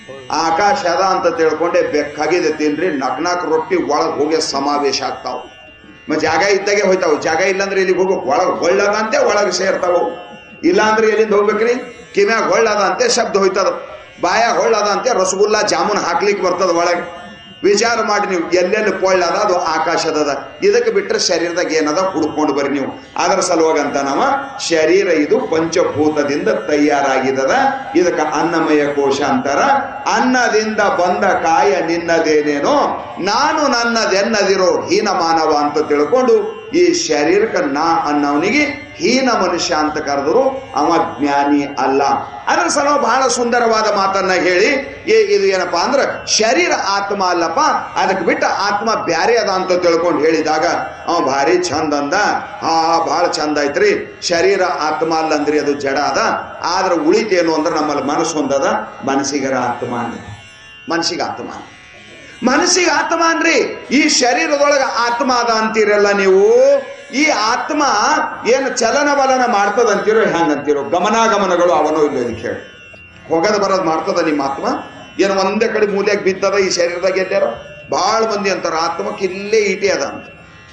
ಆಕಾಶ ಅದ ಅಂತ ತಿಳ್ಕೊಂಡೆ ಬೆಕ್ಕಾಗಿದೆ ತಿನ್ರಿ ನಗ್ನಾಕ್ ರೊಟ್ಟಿ ಒಳಗ್ ಹೋಗಿ ಸಮಾವೇಶ ಆಗ್ತಾವ ಮತ್ತೆ ಜಾಗ ಇದ್ದಾಗೆ ಹೋಯ್ತಾವ ಜಾಗ ಇಲ್ಲಂದ್ರೆ ಇಲ್ಲಿಗೆ ಹೋಗ್ಬೇಕು ಒಳಗ್ ಹೊಳ್ಳದ ಅಂತೆ ಒಳಗೆ ಸೇರ್ತಾವ ಇಲ್ಲಾಂದ್ರೆ ಎಲ್ಲಿಂದ ಹೋಗ್ಬೇಕ್ರಿ ಕಿವ್ಯಾಗ ಹೊಳ್ಳದ ಅಂತೆ ಶಬ್ದ ಹೋಯ್ತದ ಬಾಯಾಗ ಹೊಳ್ಳದ ಅಂತೆ ರಸಗುಲ್ಲ ಜಾಮೂನ್ ಹಾಕ್ಲಿಕ್ಕೆ ಬರ್ತದ ಒಳಗೆ ವಿಚಾರ ಮಾಡಿ ನೀವು ಎಲ್ಲೆಲ್ಲಿ ಕೊಳ್ಳದ ಅದು ಆಕಾಶದದ ಇದಕ್ಕೆ ಬಿಟ್ಟರೆ ಶರೀರದಾಗ ಏನದ ಹುಡ್ಕೊಂಡು ಬರ್ರಿ ನೀವು ಅದರ ಸಲುವಾಗಿ ಅಂತ ನಾವ ಶರೀರ ಇದು ಪಂಚಭೂತದಿಂದ ತಯಾರಾಗಿದದ ಇದಕ್ಕೆ ಅನ್ನಮಯ ಕೋಶ ಅಂತಾರ ಅನ್ನದಿಂದ ಬಂದ ಕಾಯ ನಿನ್ನದೇನೇನೋ ನಾನು ನನ್ನದೆನ್ನದಿರೋ ಹೀನ ಮಾನವ ಅಂತ ತಿಳ್ಕೊಂಡು ಈ ಶರೀರಕ್ಕೆ ನಾ ಅನ್ನವನಿಗೆ ಹೀನ ಮನುಷ್ಯ ಅಂತ ಕರೆದರು ಅವ ಜ್ಞಾನಿ ಅಲ್ಲ ಅದರ ಸಲ ಬಹಳ ಸುಂದರವಾದ ಮಾತನ್ನ ಹೇಳಿ ಏ ಇದು ಏನಪ್ಪಾ ಅಂದ್ರೆ ಶರೀರ ಆತ್ಮ ಅಲ್ಲಪ್ಪ ಅದಕ್ಕೆ ಬಿಟ್ಟ ಆತ್ಮ ಬ್ಯಾರೆ ಅದ ಅಂತ ತಿಳ್ಕೊಂಡು ಹೇಳಿದಾಗ ಅವ ಭಾರಿ ಚಂದ ಅಂದ ಹಾ ಬಹಳ ಚಂದ ಐತ್ರಿ ಶರೀರ ಆತ್ಮ ಅಲ್ಲ ಅಂದ್ರಿ ಅದು ಜಡ ಅದ ಆದ್ರೆ ಉಳಿತೇನು ಅಂದ್ರೆ ನಮ್ಮಲ್ಲಿ ಮನಸ್ಸು ಒಂದದ ಮನಸ್ಸಿಗರ ಆತ್ಮ ಅಂದ ಮನಸ್ಸಿಗೆ ಆತ್ಮ ಅಂದ. ಮನಸ್ಸಿಗೆ ಆತ್ಮ ಅನ್ರಿ ಈ ಶರೀರದೊಳಗ ಆತ್ಮ ಅದ ಅಂತೀರಲ್ಲ ನೀವು ಈ ಆತ್ಮ ಏನು ಚಲನವಲನ ಮಾಡ್ತದ ಅಂತೀರೋ ಹೆಂಗ್ ಅಂತೀರೋ ಗಮನಾಗಮನಗಳು ಅವನೋ ಇಲ್ಲ ಇದಕ್ಕೆ ಹೇಳಿ ಹೋಗದ ಬರೋದು ಮಾಡ್ತದ ನಿಮ್ಮ ಆತ್ಮ ಏನು ಒಂದೇ ಕಡೆ ಮೂಲೆಯಾಗ ಬಿದ್ದದ ಈ ಶರೀರದಾಗ ಎಲ್ಲಾರ ಬಹಳ ಮಂದಿ ಅಂತಾರ ಆತ್ಮಕ್ಕೆ ಇಲ್ಲೇ ಈಟೆ ಅದ ಅಂತ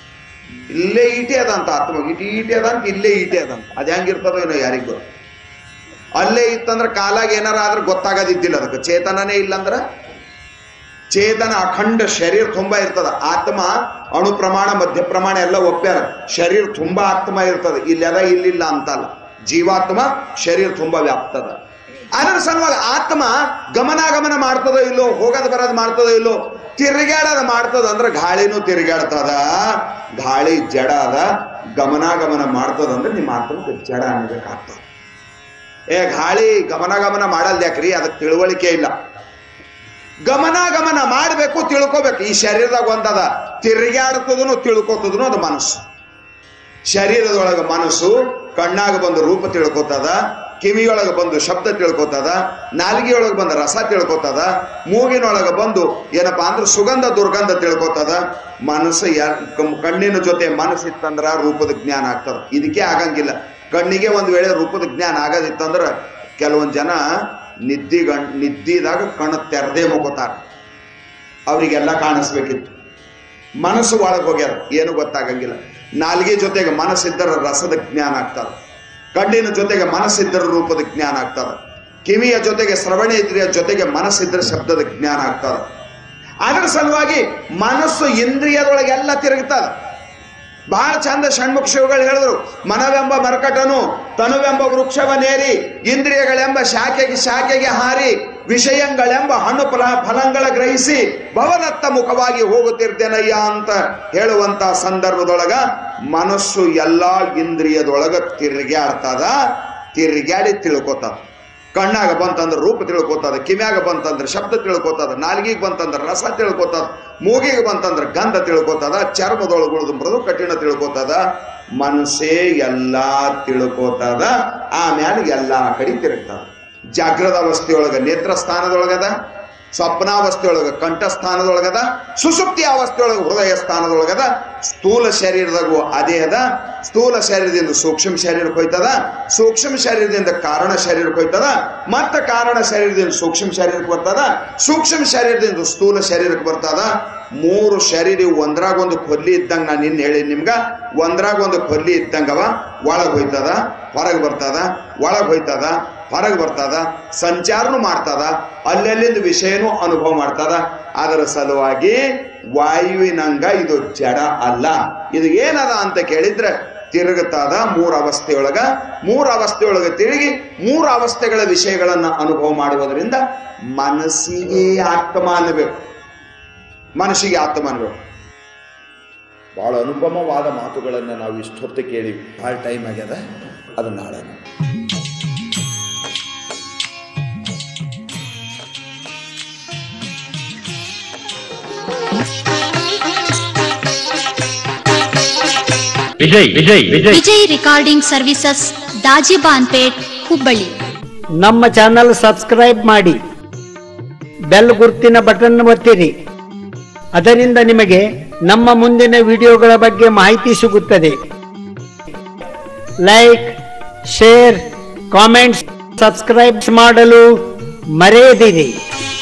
ಇಲ್ಲೇ ಈಟೆ ಅದ ಅಂತ ಆತ್ಮ ಇಟಿ ಈಟೆ ಅದ ಅಂತ ಇಲ್ಲೇ ಈಟೆ ಅದ ಅಂತ ಅದ್ ಹೆಂಗಿರ್ತದೋ ಏನೋ ಯಾರಿಗ್ ಗೊತ್ತು ಅಲ್ಲೇ ಇತ್ತಂದ್ರ ಕಾಲಾಗ ಏನಾರ ಆದ್ರೆ ಗೊತ್ತಾಗೋದಿದ್ದಿಲ್ಲ ಅದಕ್ಕೆ ಚೇತನನೇ ಇಲ್ಲಂದ್ರ ಚೇತನ ಅಖಂಡ ಶರೀರ ತುಂಬಾ ಇರ್ತದ ಆತ್ಮ ಅಣು ಪ್ರಮಾಣ ಮಧ್ಯ ಪ್ರಮಾಣ ಎಲ್ಲ ಒಪ್ಪ್ಯಾರ ಶರೀರ ತುಂಬಾ ಆತ್ಮ ಇರ್ತದ ಇಲ್ಲೆಲ್ಲ ಇಲ್ಲಿಲ್ಲ ಅಂತಲ್ಲ ಜೀವಾತ್ಮ ಶರೀರ ತುಂಬಾ ವ್ಯಾಪ್ತದ ಅದರ ಸಲುವಾಗಿ ಆತ್ಮ ಗಮನಾಗಮನ ಮಾಡ್ತದೋ ಇಲ್ಲೋ ಹೋಗೋದು ಬರೋದು ಮಾಡ್ತದೋ ಇಲ್ಲೋ ತಿರುಗಾಡೋದು ಮಾಡ್ತದ ಅಂದ್ರೆ ಗಾಳಿನೂ ತಿರುಗಾಡ್ತದ ಗಾಳಿ ಜಡ ಅದ ಗಮನಾಗಮನ ಮಾಡ್ತದ ಅಂದ್ರೆ ನಿಮ್ಮ ಆತ್ಮಕ್ಕೆ ಜಡ ಅನ್ಬೇಕಾಗ್ತದ ಏ ಗಾಳಿ ಗಮನಾಗಮನ ಮಾಡಲ್ದ ಯಾಕ್ರಿ ಅದಕ್ಕೆ ತಿಳುವಳಿಕೆ ಇಲ್ಲ ಗಮನಾಗಮನ ಮಾಡಬೇಕು ತಿಳ್ಕೊಬೇಕು ಈ ಶರೀರದಾಗ ಒಂದದ ತಿರುಗಾಡ್ತದನು ತಿಳ್ಕೊತದನು ಅದು ಮನಸ್ಸು ಶರೀರದೊಳಗ ಮನಸ್ಸು ಕಣ್ಣಾಗ ಬಂದು ರೂಪ ತಿಳ್ಕೊತದ ಕಿವಿಯೊಳಗೆ ಬಂದು ಶಬ್ದ ತಿಳ್ಕೊತದ ನಾಲಿಗೆಯೊಳಗೆ ಬಂದ ರಸ ತಿಳ್ಕೊತದ ಮೂಗಿನೊಳಗೆ ಬಂದು ಏನಪ್ಪಾ ಅಂದ್ರೆ ಸುಗಂಧ ದುರ್ಗಂಧ ತಿಳ್ಕೊತದ ಮನಸ್ಸು ಯ- ಕಮ್- ಕಣ್ಣಿನ ಜೊತೆ ಮನಸ್ಸಿತ್ತಂದ್ರ ರೂಪದ ಜ್ಞಾನ ಆಗ್ತದ ಇದಕ್ಕೆ ಆಗಂಗಿಲ್ಲ ಕಣ್ಣಿಗೆ ಒಂದ್ ವೇಳೆ ರೂಪದ ಜ್ಞಾನ ಆಗದಿತ್ತಂದ್ರ ಕೆಲವೊಂದ್ ಜನ ನಿದ್ದಿ ಗಣ್ ನಿದ್ದಿದಾಗ ಕಣ್ಣು ತೆರೆದೇ ಮಗೋತಾರ ಅವರಿಗೆಲ್ಲ ಕಾಣಿಸ್ಬೇಕಿತ್ತು ಮನಸ್ಸು ಒಳಗೆ ಹೋಗ್ಯಾರ ಏನು ಗೊತ್ತಾಗಂಗಿಲ್ಲ ನಾಲ್ಗೆ ಜೊತೆಗೆ ಮನಸ್ಸಿದ್ದರ ರಸದ ಜ್ಞಾನ ಆಗ್ತದ ಕಣ್ಣಿನ ಜೊತೆಗೆ ಮನಸ್ಸಿದ್ದರ ರೂಪದ ಜ್ಞಾನ ಆಗ್ತದ ಕಿವಿಯ ಜೊತೆಗೆ ಶ್ರವಣೇಂದ್ರಿಯ ಜೊತೆಗೆ ಮನಸ್ಸಿದ್ದರ ಶಬ್ದದ ಜ್ಞಾನ ಆಗ್ತದ ಅದರ ಸಲುವಾಗಿ ಮನಸ್ಸು ಇಂದ್ರಿಯದೊಳಗೆಲ್ಲ ತಿರುಗ್ತದ ಬಹಳ ಚಂದ ಷಣ್ಮುಖ ಶಿವಗಳು ಹೇಳಿದ್ರು ಮನವೆಂಬ ಮರಕಟನು ತನುವೆಂಬ ವೃಕ್ಷವನೇರಿ ಇಂದ್ರಿಯಗಳೆಂಬ ಶಾಖೆಗೆ ಶಾಖೆಗೆ ಹಾರಿ ವಿಷಯಗಳೆಂಬ ಹಣ್ಣು ಫಲ ಫಲಗಳ ಗ್ರಹಿಸಿ ಭವದತ್ತ ಮುಖವಾಗಿ ಹೋಗುತ್ತಿರ್ತೇನಯ್ಯ ಅಂತ ಹೇಳುವಂತ ಸಂದರ್ಭದೊಳಗ ಮನಸ್ಸು ಎಲ್ಲಾ ಇಂದ್ರಿಯದೊಳಗ ತಿರುಗಾಡ್ತದ ತಿರುಗಾಡಿ ತಿಳ್ಕೊತದ ಕಣ್ಣಾಗ ಬಂತಂದ್ರೆ ರೂಪ ತಿಳ್ಕೊತದ ಕಿವ್ಯಾಗ ಬಂತಂದ್ರೆ ಶಬ್ದ ತಿಳ್ಕೊತದ ನಾಲ್ಗಿಗೆ ಬಂತಂದ್ರೆ ರಸ ತಿಳ್ಕೊತದ ಮೂಗಿಗೆ ಬಂತಂದ್ರೆ ಗಂಧ ತಿಳ್ಕೊತದ ಚರ್ಮದೊಳಗೆ ಉಳಿದು ಮೃದು ಕಠಿಣ ತಿಳ್ಕೊತದ ಮನಸ್ಸೇ ಎಲ್ಲಾ ತಿಳ್ಕೊತದ ಆಮ್ಯಾಲ ಎಲ್ಲಾ ಕಡೆ ತಿರುಗ್ತದ ಜಾಗ್ರದ ಅವಸ್ಥೆಯೊಳಗ ನೇತ್ರ ಸ್ಥಾನದೊಳಗದ ಸ್ವಪ್ನಾವಸ್ಥೆ ಒಳಗ ಕಂಠಸ್ಥಾನದೊಳಗದ ಸುಸುಪ್ತಿ ಅವಸ್ಥೆ ಒಳಗ ಹೃದಯ ಸ್ಥಾನದೊಳಗದ ಸ್ಥೂಲ ಶರೀರದಾಗೂ ಅದೇ ಅದ ಸ್ಥೂಲ ಶರೀರದಿಂದ ಸೂಕ್ಷ್ಮ ಶರೀರಕ್ಕೆ ಹೋಯ್ತದ ಸೂಕ್ಷ್ಮ ಶರೀರದಿಂದ ಕಾರಣ ಶರೀರಕ್ಕೆ ಹೋಯ್ತದ ಮತ್ತ ಕಾರಣ ಶರೀರದಿಂದ ಸೂಕ್ಷ್ಮ ಶರೀರಕ್ಕೆ ಬರ್ತದ ಸೂಕ್ಷ್ಮ ಶರೀರದಿಂದ ಸ್ಥೂಲ ಶರೀರಕ್ಕೆ ಬರ್ತದ ಮೂರು ಶರೀರ ಒಂದ್ರಾಗೊಂದು ಕೊಲ್ಲಿ ಇದ್ದಂಗ ನಾನು ನಿನ್ನ ಹೇಳಿ ನಿಮ್ಗ ಒಂದ್ರಾಗೊಂದು ಕೊಲ್ಲಿ ಇದ್ದಂಗವ ಒಳಗ್ ಹೋಯ್ತದ ಹೊರಗೆ ಬರ್ತದ ಒಳಗ್ ಹೋಯ್ತದ ಹೊರಗೆ ಬರ್ತದ ಸಂಚಾರನು ಮಾಡ್ತದ ಅಲ್ಲೆಲ್ಲಿಂದ ವಿಷಯನೂ ಅನುಭವ ಮಾಡ್ತದ ಅದರ ಸಲುವಾಗಿ ವಾಯುವಿನಂಗ ಇದು ಜಡ ಅಲ್ಲ ಇದು ಏನದ ಅಂತ ಕೇಳಿದ್ರೆ ತಿರುಗುತ್ತದ ಮೂರು ಅವಸ್ಥೆಯೊಳಗ ಮೂರು ಅವಸ್ಥೆಯೊಳಗ ತಿರುಗಿ ಮೂರು ಅವಸ್ಥೆಗಳ ವಿಷಯಗಳನ್ನ ಅನುಭವ ಮಾಡುವುದರಿಂದ ಮನಸ್ಸಿಗೆ ಆತ್ಮ ಅನ್ನಬೇಕು ಮನಸ್ಸಿಗೆ ಆತ್ಮ ಅನ್ಬೇಕು ಬಹಳ ಅನುಪಮವಾದ ಮಾತುಗಳನ್ನ ನಾವು ಇಷ್ಟೊತ್ತು ಕೇಳಿ ಭಾಳ ಟೈಮ್ ಆಗ್ಯದ ಅದು ನಾಳೆ ವಿಜಯ್ ವಿಜಯ್ ವಿಜಯ್ ವಿಜಯ್ ರಿಕಾರ್ಡಿಂಗ್ ಸರ್ವಿಸಸ್ ದಾಜಿಬಾನ್ಪೇಟ್ ಹುಬ್ಬಳ್ಳಿ ನಮ್ಮ ಚಾನಲ್ ಸಬ್ಸ್ಕ್ರೈಬ್ ಮಾಡಿ ಬೆಲ್ ಗುರುತಿನ ಬಟನ್ ಒತ್ತಿರಿ ಅದರಿಂದ ನಿಮಗೆ ನಮ್ಮ ಮುಂದಿನ ವಿಡಿಯೋಗಳ ಬಗ್ಗೆ ಮಾಹಿತಿ ಸಿಗುತ್ತದೆ ಲೈಕ್ ಶೇರ್ ಕಾಮೆಂಟ್ಸ್ ಸಬ್ಸ್ಕ್ರೈಬ್ ಮಾಡಲು ಮರೆಯದಿರಿ